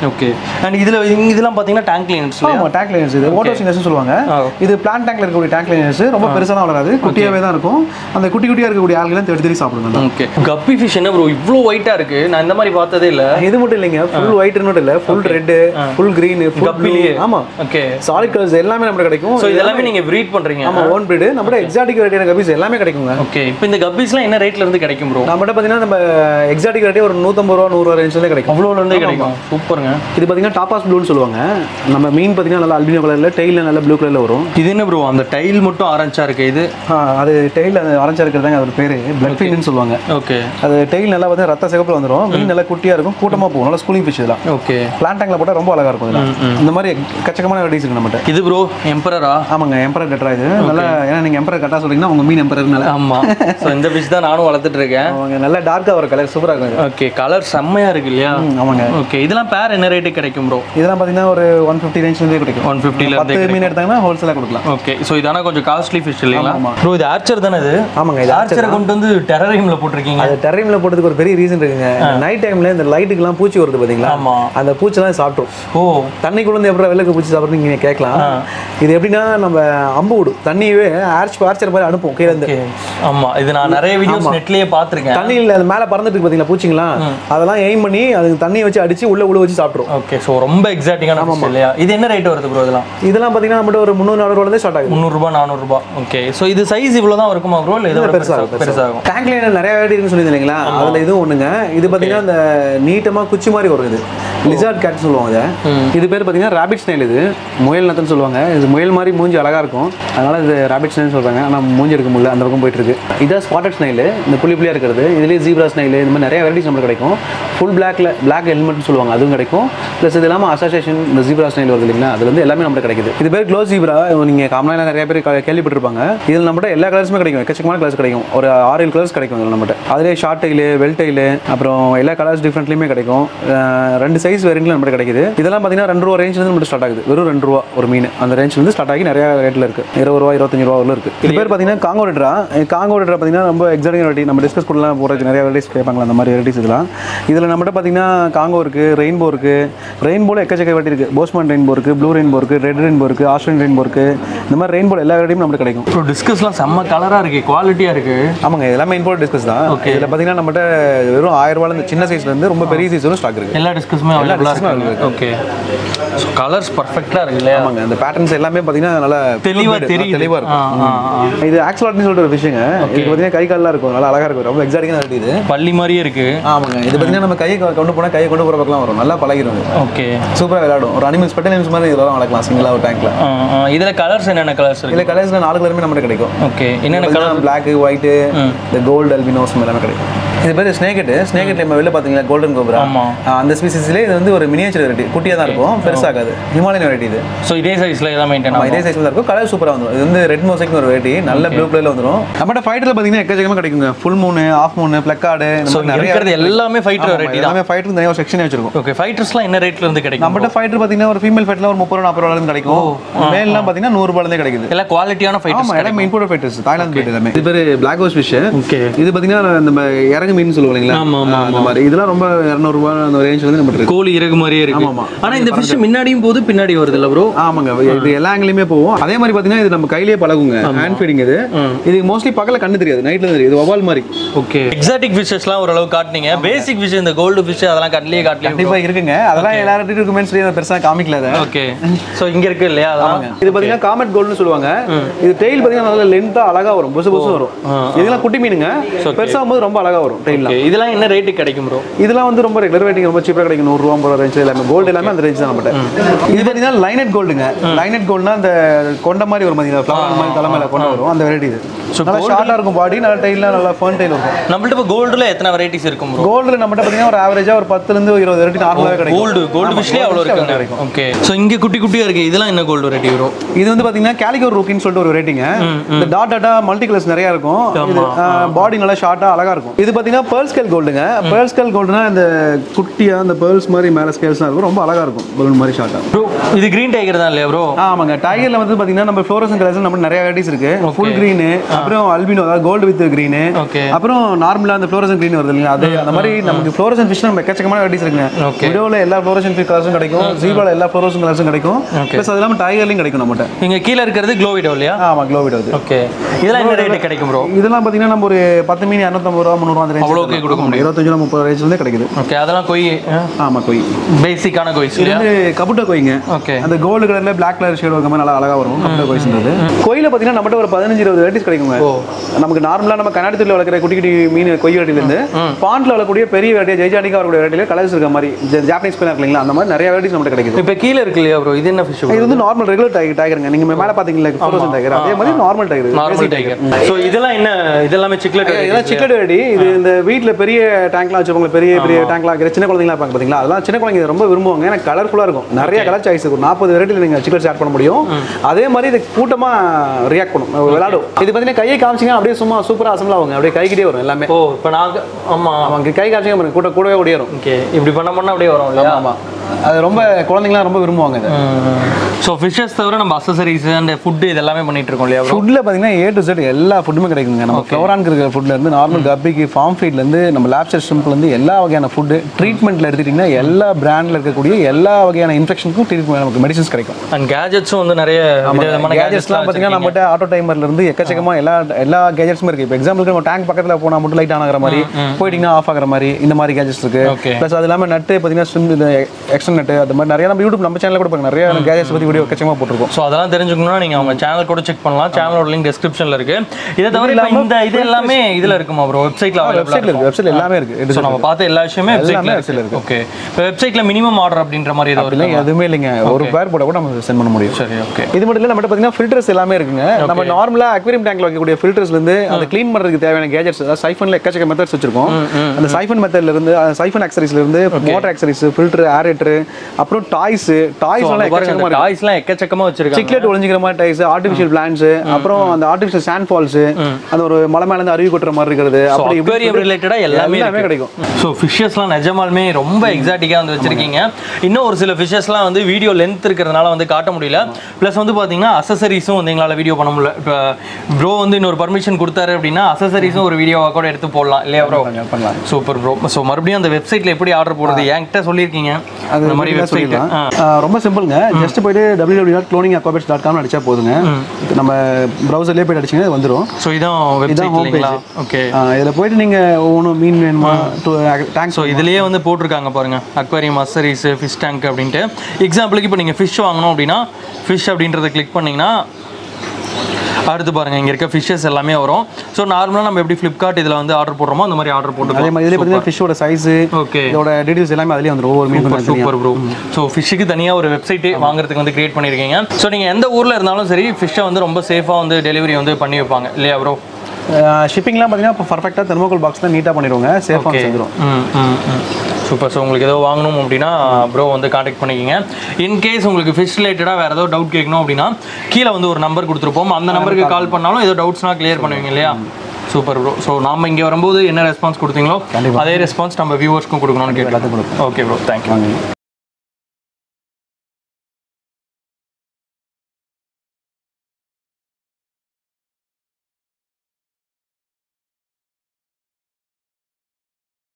அண்ட் இதுல இதெல்லாம் பாத்தீங்கன்னா டேங்க் கிளீனர்ஸ் ஆமா டேங்க் லைனர்ஸ் இது ஓட்டோ சிங்கர்ஸ் சொல்லுவாங்க ஆ. இது பிளான் டேங்க்ல இருக்கக்கூடிய டேங்க் லைனர்ஸ் ரொம்ப பெருசாலாம் வளராது குட்டியாவே தான் இருக்கும் அந்த குட்டி குட்டியா இருக்கக்கூடிய ஆள்களை தேடி தேடி சாப்பிடுங்க ஓகே கப்பி ஃபிஷ் என்ன ப்ரோ இவ்வளோ ஒயிட்டா இருக்கு நான் இந்த மாதிரி பார்த்ததே இல்ல இது மட்டும் இல்லைங்க ஃபுல் ஒயிட் மட்டும் இல்ல full red full green full கப்பிலேயே? ஆமா ஓகே சாலிட் கலர்ஸ் எல்லாமே நமக்கு கிடைக்கும் ஸோ இதெல்லாமே நீங்க ப்ரீட் பண்றீங்க ஆமா ஓன் பிரீடு நம்ம எக்ஸாட்டிக் வெரைட்டியான கபீஸ் எல்லாமே கிடைக்குங்க ஓகே இப்போ இந்த கப்பீஸ்லாம் என்ன ரேட்ல இருந்து கிடைக்கும் ப்ரோ நம்மகிட்ட பார்த்தீங்கன்னா நம்ம எக்ஸாட்டிக் வெரைட்டி ஒரு நூற்றம்பது ரூபா நூறுரூவா ரேஞ்சில் கிடைக்கும் அவ்வளோல இருந்தே கிடைக்கும் சூப்பருங்க இது பார்த்தீங்கன்னா டாபாஸ் ப்ளூன்னு சொல்லுவாங்க நம்ம மீன் பார்த்தீங்கன்னா நல்லா அல்பினோ கலரில் டெய்லில் நல்ல ப்ளூ கலரில் வரும் இது என்ன ப்ரோ அந்த டைல் மட்டும் ஆரஞ்சா இருக்கு இது ஆ, அது டெய்ல் அது அரைஞ்சா இருக்கிறதாங்க அதோட பேர் பிளட் ஃபீன்னு சொல்லுவாங்க ஓகே அது டெய்ல் நல்லா வந்து ரத்த சிகப்பில் வந்துடும் மீன் நல்லா குட்டியாக இருக்கும் கூட்டமாக போகும் நல்லா ஸ்கூலிங் ஃபிஷ் இதெல்லாம் ஓகே பிளான் டேங்க்ல போட்டால் ரொம்ப அழகாக இருக்கும் இதெல்லாம் இந்த மாதிரி கச்சக்கமான வெரைட்டிஸ் இருக்கு நம்மகிட்ட இது ப்ரோ எம்பரரா ஆமாங்க எம்பரர் கட்டுறா இது நல்லா ஏன்னா நீங்கள் எம்பரர் கட்டா சொல்றீங்கன்னா உங்கள் மீன் எம்பரர்னால ஆமா ஸோ இந்த ஃபிஷ் தான் நானும் வளர்த்துட்டு இருக்கேன் அவங்க நல்லா டார்க்காக வர கலர் சூப்பராக இருக்கும் இது. ஓகே கலர் செம்மையா இருக்கு இல்லையா ம், ஆமாங்க ஓகே இதெல்லாம் பேர் என்ன ரேட்டு கிடைக்கும் ப்ரோ இதெல்லாம் பார்த்தீங்கன்னா ஒரு ஒன் ஃபிஃப்டி ரேஞ்ச்லேருந்தே கிடைக்கும் ஒன் ஃபிஃப்டில இருந்தே பத்து மீன் எடுத்தாங்கன்னா ஹோல்சேலாக கொடுக்கலாம் ஓகே ஸோ இதான கொஞ்சம் காஸ்ட்லி ஃபிஷ் இல்லைங்களா ஆமா. ப்ரோ இது ஆர்ச்சர் தானே இது ஆமாங்க இது ஆர்ச்சரை கொண்டு வந்து டெரரிம்ல போட்டிருக்கீங்க அது டெரைமில் போட்டதுக்கு ஒரு பெரிய ரீசன் இருக்குங்க நைட் டைம்ல இந்த லைட்டுக்கெல்லாம் பூச்சி வருது பாத்தீங்களா ஆமா அந்த பூச்சிலாம் சாப்பிட்ரும் ஓ தண்ணிக்குள்ள இருந்து எப்படி வெளில பூச்சி சாப்பிட்றது நீங்க கேட்கலாம் இது எப்படின்னா நம்ம அம்பு விடும் தண்ணியவே ஆர்ச் ஆர்ச்சர் மாதிரி அனுப்பும் கீழே இருந்து ஓகே ஆமா இது நான் நிறைய வீடியோஸ் நெட்லயே பார்த்திருக்கேன் தண்ணியில் அது மேலே பறந்துட்டு இருக்கு பாத்தீங்களா பூச்சிங்களா அதெல்லாம் எய்ம் பண்ணி அதுக்கு தண்ணியை வச்சு அடிச்சு உள்ள உள்ள வச்சு சாப்பிட்ரும் ஓகே ஸோ ரொம்ப எக்ஸாக்டிங்கான ஃபிஷ் இல்லையா இது என்ன ரேட் வருது ப்ரோ இதெல்லாம் இதெல்லாம் பாத்தீங்கன்னா நம்மகிட்ட ஒரு முந்நூறு நானூறு ரூபாய் ஸ்டார்ட் ஆகுது முந்நூறுபா நானூறுபா ஓகே ஸோ இது சைஸ் இவ்வளோ தான் இருக்குமா ப்ரோ இல்லை இது பெருசாகும் பெருசாகும் டேங்க் லைனர் நிறைய வெரைட்டி இருக்குன்னு சொல்லியிருந்தேன் இல்லைங்களா அதுல இதுவும் ஒண்ணுங்க இது பாத்தீங்கன்னா அந்த நீட்டமா குச்சி மாதிரி வரும் இது லிசார்ட் கேட் சொல்லுவாங்க இதை. இது பேர் பாத்தீங்கன்னா ராபிட் ஸ்னைல் இது முயல் நத்தன்னு சொல்லுவாங்க இது முயல் மாதிரி மூஞ்சி அழகா இருக்கும் அதனால இது ராபிட் ஸ்னைல் சொல்றாங்க ஆனா மூஞ்சி எடுக்க முடியல அந்த பக்கம் போயிட்டு இருக்கு இதான் ஸ்பாட்டட் ஸ்னைல் இந்த புள்ளி புள்ளியா இருக்கிறது இதுலயே ஜீப்ரா ஸ்னைல் இந்த மாதிரி நிறைய வெரைட்டிஸ் நம்மளுக்கு கிடைக்கும் ஃபுல் பிளாக்ல பிளாக் ஹெல்மெட்னு சொல்லுவாங்க அதுவும் கிடைக்கும் ப்ளஸ் இது இல்லாமல் அசோசியேஷன் இந்த ஜீப்ரா ஸ்னைல் வருது இல்லைங்களா அதுல இருந்து எல்லாமே நம்மளுக்கு கிடைக்குது இது பேர் க்ளோஸ் ஜீப்ரா நீங்க காமனாக நிறைய பேர் கே- கேள்விப்பட்டிருப்பாங்க இதில் நம்மகிட்ட எல்லா கலர்ஸுமே கிடைக்கும் எக்கச்சக்கமான கலர்ஸ் கிடைக்கும் ஒரு ஆறு ஏழு கலர்ஸ் கிடைக்கும் இதில் நம்மகிட்ட அதிலே ஷார்ட் டைலு வெல் டைலு அப்புறம் எல்லா கலர்ஸ் டிஃப்ரெண்ட்லையுமே கிடைக்கும் அஹ் ரெண்டு சைஸ் வேரியண்ட்ல நம்மகிட்ட கிடைக்குது இதெல்லாம் பார்த்தீங்கன்னா ரெண்டு ரூபா ரேஞ்ச்லேருந்து நம்மகிட்ட ஸ்டார்ட் ஆகுது வெறும் ரெண்டு ரூபா ஒரு மீன் அந்த ரேஞ்ச்லேருந்து ஸ்டார்ட் ஆகி நிறைய ரேட்டில் இருக்கு இருபது ரூபா இருபத்தஞ்சு ரூபா உள்ள இருக்கு இது பேர் பார்த்தீங்கன்னா காங்கோ ரெட்ரா காங்கோ ரெட்ரா பார்த்தீங்கன்னா ரொம்ப எக்ஸாட்டிக் வெரைட்டி நம்ம டிஸ்கஸ் பண்ணலாம் போகிறதுக்கு நிறைய வெரைட்டிஸ் கேட்பாங்களா அந்த மாதிரி வெரைட்டிஸ் இதெல்லாம் இதில் நம்மகிட்ட பார்த்தீங்கன்னா காங்கோ இருக்கு ரெயின்போ இருக்கு ரெயின்போல எக்கச்சக்க வெரைட்டி இருக்கு போஸ்மான் ரெயின்போ இருக்கு ப்ளூ ரெயின்போ இருக்கு ரெட் ரெயின்போ இருக்கு ஆஸ்ட்ரேலியன் ரெயின்போ இருக்கு இந்த மாதிரி ரெயின்போல எல்லா வெரைட்டியும் நம்மகிட்ட கிடைக்கும் ப்ரோ டிஸ்கஸ்லாம் செம்ம கலராக இருக்கு குவாலிட்டியாக இருக்கு ஆமாங்க இது எல்லாமே இம்போர்ட் டிஸ்கஸ் தான் இதில் பார்த்தீங்கன்னா நம்மகிட்ட வெறும் ஆயிரம் ரூபாயில இருந்து சின்ன சைஸ்ல இருந்து ரொம்ப பெரிய சைஸ் வரும் ஸ்டாக் இருக்கு எல்லா டிஸ்கஸுமே அவைலபிளாக discussமே இருக்கு ஓகே ஸோ கலர்ஸ் பர்ஃபெக்டாக இருக்கு இல்லையா ஆமாங்க இந்த பேட்டர்ன்ஸ் எல்லாமே பார்த்தீங்கன்னா நல்லா தெளிவா fluid, தெரியுது. தெளிவா இருக்கும் ஆ, ஆ, ஆ. இது ஆக்சுவலாட்னு சொல்லிட்டு ஒரு விஷயங்க இது பார்த்தீங்கன்னா கை கால்லாம் இருக்கும் நல்லா அழகா இருக்கும் ரொம்ப எக்ஸாட்டிக்காக இருக்கு இது பள்ளி மாதிரியே இருக்கு ஆமாங்க இது பார்த்தீங்கன்னா நம்ம கையை கொண்டு போனால் கையை கொண்டு போகிற பக்கம் வரும் நல்லா பழகிடும் இது ஓகே சூப்பராக விளையாடும் ஒரு அனிமல்ஸ் பெட்டல் அனிமல்ஸ் மாதிரி இதெல்லாம் வளர்க்கலாம் சிங்கிளாக ஒரு டேங்க்ல இதில் கலர்ஸ் என்னென்ன கலர்ஸ் இருக்கு இல்லை கலர்ஸ்ல நாலு கலருமே நம்மகிட்ட கிடைக்கும் ஓகே என்னென்ன கலர் பிளாக் ஒயிட்டு இந்த கோல்டு அல்பினோஸ் எல்லாமே கிடைக்கும் இது பேர் ஸ்னேக்கெட் ஸ்னேக்கெட் நம்ம வெளில பார்த்தீங்களா கோல்டன் கோபுரா ஆமா. அந்த ஸ்பீசிஸ்லேயே இது வந்து ஒரு மினியேச்சர் வெரைட்டி குட்டியாக தான் இருக்கும் பெருசாகாது ஹிமாலயன் வெரைட்டி இது ஸோ இதே சைஸில் இதான் மெயின்டைன் ஆமா, ஆகும் இதே சைஸ்ல இருக்கும் கலர் சூப்பரா வந்துரும் இது வந்து ரெட் மோசைக்கு ஒரு வெரைட்டி நல்ல ப்ளூ கலர்ல வந்துரும் நம்மகிட்ட ஃபைட்டர்ல பாத்தீங்கன்னா எக்கச்சக்கமா கிடைக்குங்க ஃபுல் மூணு ஆஃப் மூணு பிளக்கார்டு ஸோ இருக்கிறது எல்லாமே ஃபைட்டர் வெரைட்டி தான் எல்லாமே ஃபைட்டர் தனியாக ஒரு செக்ஷனே வச்சிருக்கோம் ஓகே ஃபைட்டர்ஸ்லாம் என்ன ரேட்ல இருந்து கிடைக்கும் நம்மகிட்ட ஃபைட்டர் பாத்தீங்கன்னா ஒரு ஃபீமேல் ஃபைட்டர்ல ஒரு முப்பது ரூபா நாற்பது ரூபாயில இருந்து கிடைக்கும் மேல்லாம் பாத்தீங்கன்னா நூறு ரூபாயில இருந்தே கிடைக்குது எல்லாம் குவாலிட்டியான ஃபைட்டர்ஸ் ஆமா எல்லாமே இம்போர்ட் ஃபைட்டர்ஸ் தாய்லாந்து ஃபைட்டர் எல்லாமே இது பேர் பிளாக் ஹோஸ் ஃபிஷ் ஓகே இது பாத்தீங்கன்னா நம்ம இறங்கு மீன் சொல்லுவோம் இல்லைங்களா ஆமா, ஆமா, ஆ, அந்த மாதிரி இதெல்லாம் ரொம்ப இரநூறுபா அந்த ரேஞ்ச் வந்து நம்ம இருக்கு கோழி இறகு மாதிரியே இருக்கு ஆமா. ஆனா இந்த ஃபிஷ் முன்னாடியும் போது பின்னாடி வருது இல்ல ப்ரோ ஆமாங்க இது எல்லா ஆங்கிலுமே போகும் அதே மாதிரி பாத்தீங்கன்னா இது நம்ம கையிலேயே பழகுங்க ஹேண்ட் ஃபீடிங் இது இது மோஸ்ட்லி பக்கத்துல கண்ணு தெரியாது நைட்ல தெரியும் இது ஒவால் மாதிரி ஓகே எக்ஸாட்டிக் ஃபிஷஸ்லாம் ஓரளவு காட்டுனீங்க பேசிக் ஃபிஷ் இந்த கோல்டு ஃபிஷ் அதெல்லாம் கண்ணிலேயே காட்டலையே கண்டிப்பா இருக்குங்க அதெல்லாம் எல்லாரும் இருக்குமே சொல்லி அதை பெருசா காமிக்கல அதை ஓகே ஸோ இங்க இருக்கு இல்லையா அதெல்லாம் இது பாத்தீங்கன்னா காமெட் கோல்ட்னு சொல்லுவாங்க இது டெயில் பாத்தீங்கன்னா நல்லா லென்த்தா அழகா வரும் புசு புசு வரும் இதெல்லாம் குட்டி மீனுங்க பெருசா போது ரொம்ப அழகா வரும் டெயில்லாம் Okay, இதெல்லாம் என்ன ரேட்டுக்கு கிடைக்கும் ப்ரோ இதெல்லாம் வந்து ரொம்ப ரெகுலர் வெயிட்டிங் ரொம்ப சீப்பா கிடைக்கும் நூறு ரூபா ஐம்பது ரேஞ்ச் எல்லாமே கோல்டு எல்லாமே அந்த ரேஞ்ச் தான் நம்மகிட்ட இது பாத்தீங்கன்னா லைனட் கோல்டுங்க லைனட் கோல்டுனா அந்த கொண்ட மாதிரி வரும் பாத்தீங்கன்னா ஃபிளவர் மாதிரி தலைமையில கொண்ட வரும் அந்த வெரைட்டி இது நல்லா ஷார்ட்டா இருக்கும் பாடி நல்லா டெயிலாம் நல்லா ஃபர்ன் டெயில் இருக்கும் நம்மள்ட்ட இப்போ கோல்டுல எத்தனை வெரைட்டிஸ் இருக்கும் ப்ரோ கோல்டுல நம்மகிட்ட பாத்தீங்கன்னா ஒரு ஆவரேஜா ஒரு பத்துல இருந்து ஒரு இருபது வெரைட்டி நார்மலாவே கிடைக்கும் கோல்டு கோல்டு ஃபிஷ்லேயே அவ்வளோ இருக்கு ஓகே ஸோ இங்க குட்டி குட்டியா இருக்கு இதெல்லாம் என்ன கோல்டு வெரைட்டி ப்ரோ இது வந்து பாத்தீங்கன்னா கேலிகோ ரூக்கின்னு சொல்லிட்டு ஒரு ரேட்டிங்க இந்த டாட் டாட்டா மல்டி கலர்ஸ் நிறைய இருக்கும் இது பாடி நல்லா ஷார்ட்டா அழகா இருக்கும் இது பார்த்தீங்கன்னா பேர்ல் ஸ்கேல் கோல்டுங்க பேர்ல் ஸ்கேல் கோல்டுனா இந்த குட்டியா இந்த பேர்ல்ஸ் மாதிரி மேலே ஸ்கேல்ஸ்லாம் இருக்கும் ரொம்ப அழகா இருக்கும் பலூன் மாதிரி ஷார்ட்டாக ப்ரோ இது கிரீன் டைகர் தான் இல்லையா ப்ரோ ஆமாங்க டைகர்ல வந்து பாத்தீங்கன்னா நம்ம ஃப்ளோரசன் கலர்ஸ் நம்ம நிறைய வெரைட்டிஸ் இருக்கு ஃபுல் green அப்புறம் அல்பினோ அதாவது கோல்டு வித் green ஓகே அப்புறம் நார்மலா அந்த ஃப்ளோரசன் green வருது இல்லைங்க அது அந்த மாதிரி நமக்கு ஃப்ளோரசன் ஃபிஷ் நம்ம எக்கச்சக்கமான வெரைட்டிஸ் இருக்குங்க Okay. விடோல எல்லா ஃப்ளோரசன் ஃபிஷ் கலர்ஸும் கிடைக்கும் ஜீப்ரால எல்லா ஃப்ளோரசன் கலர்ஸும் கிடைக்கும் Okay. ப்ளஸ் அது இல்லாம டைகர்லையும் கிடைக்கும் நம்மகிட்ட இங்க கீழே இருக்கிறது க்ளோவிடோ இல்லையா ஆமா க்ளோவிட் அது ஓகே இதெல்லாம் என்ன ரேட்டு கிடைக்கும் ப்ரோ இதெல்லாம் பாத்தீங்கன்னா நம்ம ஒரு பத்து மீன் இரநூத்தம்பது ரூபா முந்நூறுவா அந்த அவ்வளோக்கே ரேஞ்ச் கொடுக்க முடியும் இருபத்தஞ்சு ரூபா முப்பது ரேஞ்சில் கிடைக்குது ஓகே அதெல்லாம் கொய் ஆமா கொய் பேசிக்கான கொய்ஸ் இது இல்லையா வந்து கபுட்டா கொய்ங்க ஓகே அந்த கோல்டு கலர்ல பிளாக் கலர் ஷேட் இருக்க மாதிரி நல்லா அழகா வரும் கபுட்டா கொய்ஸ்ன்றது கோயில பாத்தீங்கன்னா நம்மகிட்ட ஒரு பதினஞ்சு இருபது வெரைட்டிஸ் கிடைக்குங்க நமக்கு நார்மலா நம்ம கண்ணாடி தொழில் வளர்க்குற குட்டி குட்டி மீன் கொய் வெரைட்டில இருந்து பாண்ட்ல வளரக்கூடிய பெரிய வெரைட்டி ஜெய்ஜானிக்கா வரக்கூடிய வெரைட்டில கலர்ஸ் இருக்க மாதிரி ஜ- ஜாப்பனீஸ் கோயில் இல்லைங்களா அந்த மாதிரி நிறைய வெரைட்டிஸ் நம்மகிட்ட கிடைக்குது இப்போ கீழே இருக்கு இல்லையா ப்ரோ இது என்ன ஃபிஷ் இது வந்து நார்மல் ரெகுலர் டைகர் டைகருங்க நீங்க மேல பாத்தீங்களா ஃப்ரோசன் டைகர் அதே மாதிரி normal tiger normal tiger so இதெல்லாம் என்ன இதெல்லாமே சிக்லெட் இதெல்லாம் சிக்கன் வெரைட்டி இது இந்த வீட்ல பெரிய டேங்க்லாம் வச்சிருப்பாங்க பெரிய பெரிய டேங்க்லாம் வைக்கிற சின்ன குழந்தைங்களா இருப்பாங்க பாத்தீங்களா அதெல்லாம் சின்ன குழந்தைங்க இதை ரொம்ப விரும்புவாங்க ஏன்னா கலர்ஃபுல்லா இருக்கும் நிறைய கலர் சாய்ஸ் இருக்கும் நாற்பது வெரைட்டில நீங்க சிக்கன் ஆட் பண்ண முடியும் அதே மாதிரி இது கூட்டமா ரியாக்ட் பண்ணும் விளையாடும் இது பாத்தீங்கன்னா கையை காமிச்சிங்க அப்படியே சும்மா சூப்பரா அசம்பிள் ஆகுங்க அப்படியே கைக்கிட்டே வரும் எல்லாமே ஓ இப்போ நாங்கள் ஆமாம் அவங்க கை காமிச்சிங்க பாருங்க கூட்ட கூடவே ஓடிடும் ஓகே இப்படி பண்ண பண்ண அப்படியே வரும் இல்லையா ஆமா அது ரொம்ப குழந்தைங்களாம் ரொம்ப விரும்புவாங்க இது ஸோ ஃபிஷ்ஷஸ் தவிர நம்ம அசசரிஸ் அண்ட் ஃபுட்டு இது எல்லாமே பண்ணிட்டு இருக்கோம் இல்லையா ப்ரோ ஃபுட்ல பாத்தீங்கன்னா ஏ டு செட் எல்லா ஃபுட்டுமே கிடைக்குங்க நம்ம ஃப்ளோரான் இருக்கிற ஃபுட்ல இருந்து நார்மல் கப்பிக்கு ஃபார்ம் ஃபீட்ல இருந்து நம்ம லேப்சர் ஷிம்பிள் இருந்து எல்லா வகையான ஃபுட் ட்ரீட்மெண்ட்ல எடுத்துட்டீங்கன்னா எல்லா பிராண்ட்ல இருக்கக்கூடிய எல்லா வகையான இன்ஃபெக்ஷனுக்கும் ட்ரீட்மெண்ட் நமக்கு மெடிசன்ஸ் கிடைக்கும் அண்ட் கேஜெட்ஸும் வந்து நிறைய விதவிதமான கேஜெட்ஸ்லாம் கேஜெட்ஸ்லாம் பார்த்தீங்கன்னா நம்மகிட்ட ஆட்டோ டைமர்ல இருந்து எக்கச்சக்கமா எல்லா எல்லா கேஜெட்ஸுமே இருக்கு இப்போ எக்ஸாம்பிளுக்கு நம்ம டேங்க் பக்கத்துல போனா மட்டும் லைட் ஆன் ஆகிற மாதிரி போயிட்டீங்கன்னா ஆஃப் ஆகிற மாதிரி இந்த மாதிரி கேஜெட்ஸ் இருக்கு Okay. ப்ளஸ் அது இல்லாம நட்டு பார்த்தீங்கன்னா ஸ்விம் இந்த எக்ஸ்ட்ரா நட்டு அது மாதிரி நிறைய நம்ம யூடியூப் நம்ம சேனல்ல கூட பாருங்க நிறைய கேஜெட்ஸ் பத்தி வீடியோ எக்கச்சக்கமா போட்டிருக்கோம் ஸோ அதெல்லாம் தெரிஞ்சுக்கணும்னா நீங்க அவங்க சேனல் கூட செக் பண்ணலாம் சேனலோட லிங்க் டிஸ்கிரிப்ஷன்ல இருக்கு இதை தவிர இப்போ இந்த இது எல்லாமே இதுல இருக்குமா ப்ரோ வெப்சைட்ல வெப்சைட்ல அவைலபிள் இருக்கு வெப்சைட்ல எல்லாமே இருக்கு ஸோ நம்ம பார்த்த எல்லா விஷயமே எல்லாமே வெப்சைட்ல website-ல இருக்கு ஓகே இப்போ வெப்சைட்ல மினிமம் ஆர்டர் அப்படின்ற மாதிரி ஏதோ இல்லை இருக்கு எதுவுமே இல்லைங்க ஒரு பேர் போட கூட நம்ம சென்ட் பண்ண முடியும் சரி ஓகே இது மட்டும் இல்லை நம்மகிட்ட பார்த்தீங்கன்னா ஃபில்டர்ஸ் எல்லாமே இருக்குங்க நம்ம நார்மலா அக்வேரியம் டேங்க்ல வைக்கக்கூடிய ஃபில்டர்ஸ்ல இருந்து அதை க்ளீன் பண்றதுக்கு தேவையான கேஜெட்ஸ் அதாவது சைஃபன்ல எக்கச்சக்க மெத்தட்ஸ் வச்சிருக்கோம் அந்த சைஃபன் மெத்தட்ல இருந்து சைஃபன் ஆக்சரிஸ்ல இருந்து மோட்டர் ஆக்சரிஸ் ஃபில்டர் ஏரேட்டர் அப்புறம் டாய்ஸ் டாய்ஸ் எல்லாம் எக்கச்சக்கமா இருக்கு டாய்ஸ்லாம் எக்கச்சக்கமா வச்சிருக்காங்க சிக்லெட் ஒளிஞ்சிக்கிற மாதிரி டைஸ் ஆர்டிஃபிஷியல் பிளான்ஸ் அப்புறம் அந்த ஆர்டிஃபிஷியல் சாண்ட் ஃபால்ஸ் அந்த ஒரு மலை மேல இருந்து அருவி கொட்டுற மாதிரி இருக்கிறது அப்படி இப்படி அக்வேரியம் ரிலேட்டடா எல்லாமே எல்லாமே இருக்கு. கிடைக்கும் ஸோ ஃபிஷ்ஷஸ்லாம் நிஜமாலுமே ரொம்ப எக்ஸாட்டிக்காக வந்து வச்சிருக்கீங்க இன்னும் ஒரு சில ஃபிஷ்ஷஸ்லாம் வந்து வீடியோ லென்த் இருக்கிறதுனால வந்து காட்ட முடியல ப்ளஸ் வந்து பார்த்தீங்கன்னா அசசரிஸும் வந்து எங்களால் வீடியோ பண்ண முடியல இப்போ ப்ரோ வந்து இன்னொரு பர்மிஷன் கொடுத்தாரு அப்படின்னா அசசரிஸும் ஒரு வீடியோவாக கூட எடுத்து போடலாம் இல்லையா ப்ரோ பண்ணலாம் சூப்பர் ப்ரோ ஸோ மறுபடியும் அந்த வெப்சைட்டில் எப்படி ஆர்டர் போடுறது என்கிட்ட சொல்லியிருக்கீங்க அது அந்த மாதிரி வெப்சைட் சொல்லிடலாம். ஆ, ரொம்ப சிம்பிள்ங்க ஜஸ்ட் போயிட்டு W W dot cloning aquapets dot com அடிச்சா போதுங்க நம்ம ப்ரௌசர்லேயே போயிட்டு அடிச்சிங்கன்னா இது வந்துடும் ஸோ இதான் வெப்சைட் home இல்லைங்களா ஓகே இதில் போயிட்டு நீங்கள் ஒவ்வொன்றும் மீன் வேணுமா டேங்க்ஸ் ஸோ இதுலயே வந்து போட்டிருக்காங்க பாருங்க அக்வாரியம் அசரிஸ் ஃபிஷ் டேங்க் அப்படின்ட்டு எக்ஸாம்பிளுக்கு இப்போ நீங்கள் ஃபிஷ் வாங்கணும் அப்படின்னா ஃபிஷ் அப்படின்றத கிளிக் பண்ணீங்கன்னா அடுத்து பாருங்க இங்க இருக்க ஃபிஷ்ஷஸ் எல்லாமே வரும் ஸோ நார்மலாக நம்ம எப்படி ஃப்ளிப்கார்ட் இதில் வந்து ஆர்டர் போடுறோமோ அந்த மாதிரி ஆர்டர் அதே போட்டுக்கலாம் மாதிரி இதில் பார்த்தீங்கன்னா ஃபிஷ்ஷோட சைஸு ஓகே இதோட டீடைல்ஸ் எல்லாமே அதுலேயே வந்துடும் ஒவ்வொரு மீன் சூப்பர் சூப்பர் ப்ரோ ஸோ ஃபிஷ்ஷுக்கு தனியாக ஒரு வெப்சைட்டே வாங்குறதுக்கு வந்து கிரியேட் பண்ணியிருக்கீங்க ஸோ நீங்கள் எந்த ஊரில் இருந்தாலும் சரி ஃபிஷ்ஷை வந்து ரொம்ப சேஃபாக வந்து டெலிவரி வந்து பண்ணி வைப்பாங்க இல்லையா ப்ரோ ஷிப்பிங்லாம் பார்த்தீங்கன்னா இப்போ பர்ஃபெக்டாக தெர்மோகோல் பாக்ஸ் தான் நீட்டாக பண்ணிடுவாங்க சேஃபாக செஞ்சிடும் ம் ம் ம் சூப்பர் ஸோ உங்களுக்கு ஏதோ வாங்கணும் அப்படின்னா ப்ரோ வந்து காண்டாக்ட் பண்ணிக்கிங்க இன்கேஸ் உங்களுக்கு ஃபிஷ் ரிலேட்டடாக வேறு ஏதோ டவுட் கேட்கணும் அப்படின்னா கீழே வந்து ஒரு நம்பர் கொடுத்துருப்போம் அந்த நம்பருக்கு கால் பண்ணாலும் ஏதோ டவுட்ஸ்னால் கிளியர் பண்ணுவீங்க இல்லையா சூப்பர் ப்ரோ ஸோ நாம இங்கே வரும்போது என்ன ரெஸ்பான்ஸ் கொடுத்தீங்களோ அதே ரெஸ்பான்ஸ் நம்ம வியூவர்ஸ்க்கும் கொடுக்கணும்னு கேட்டு ஓகே ப்ரோ தேங்க்யூ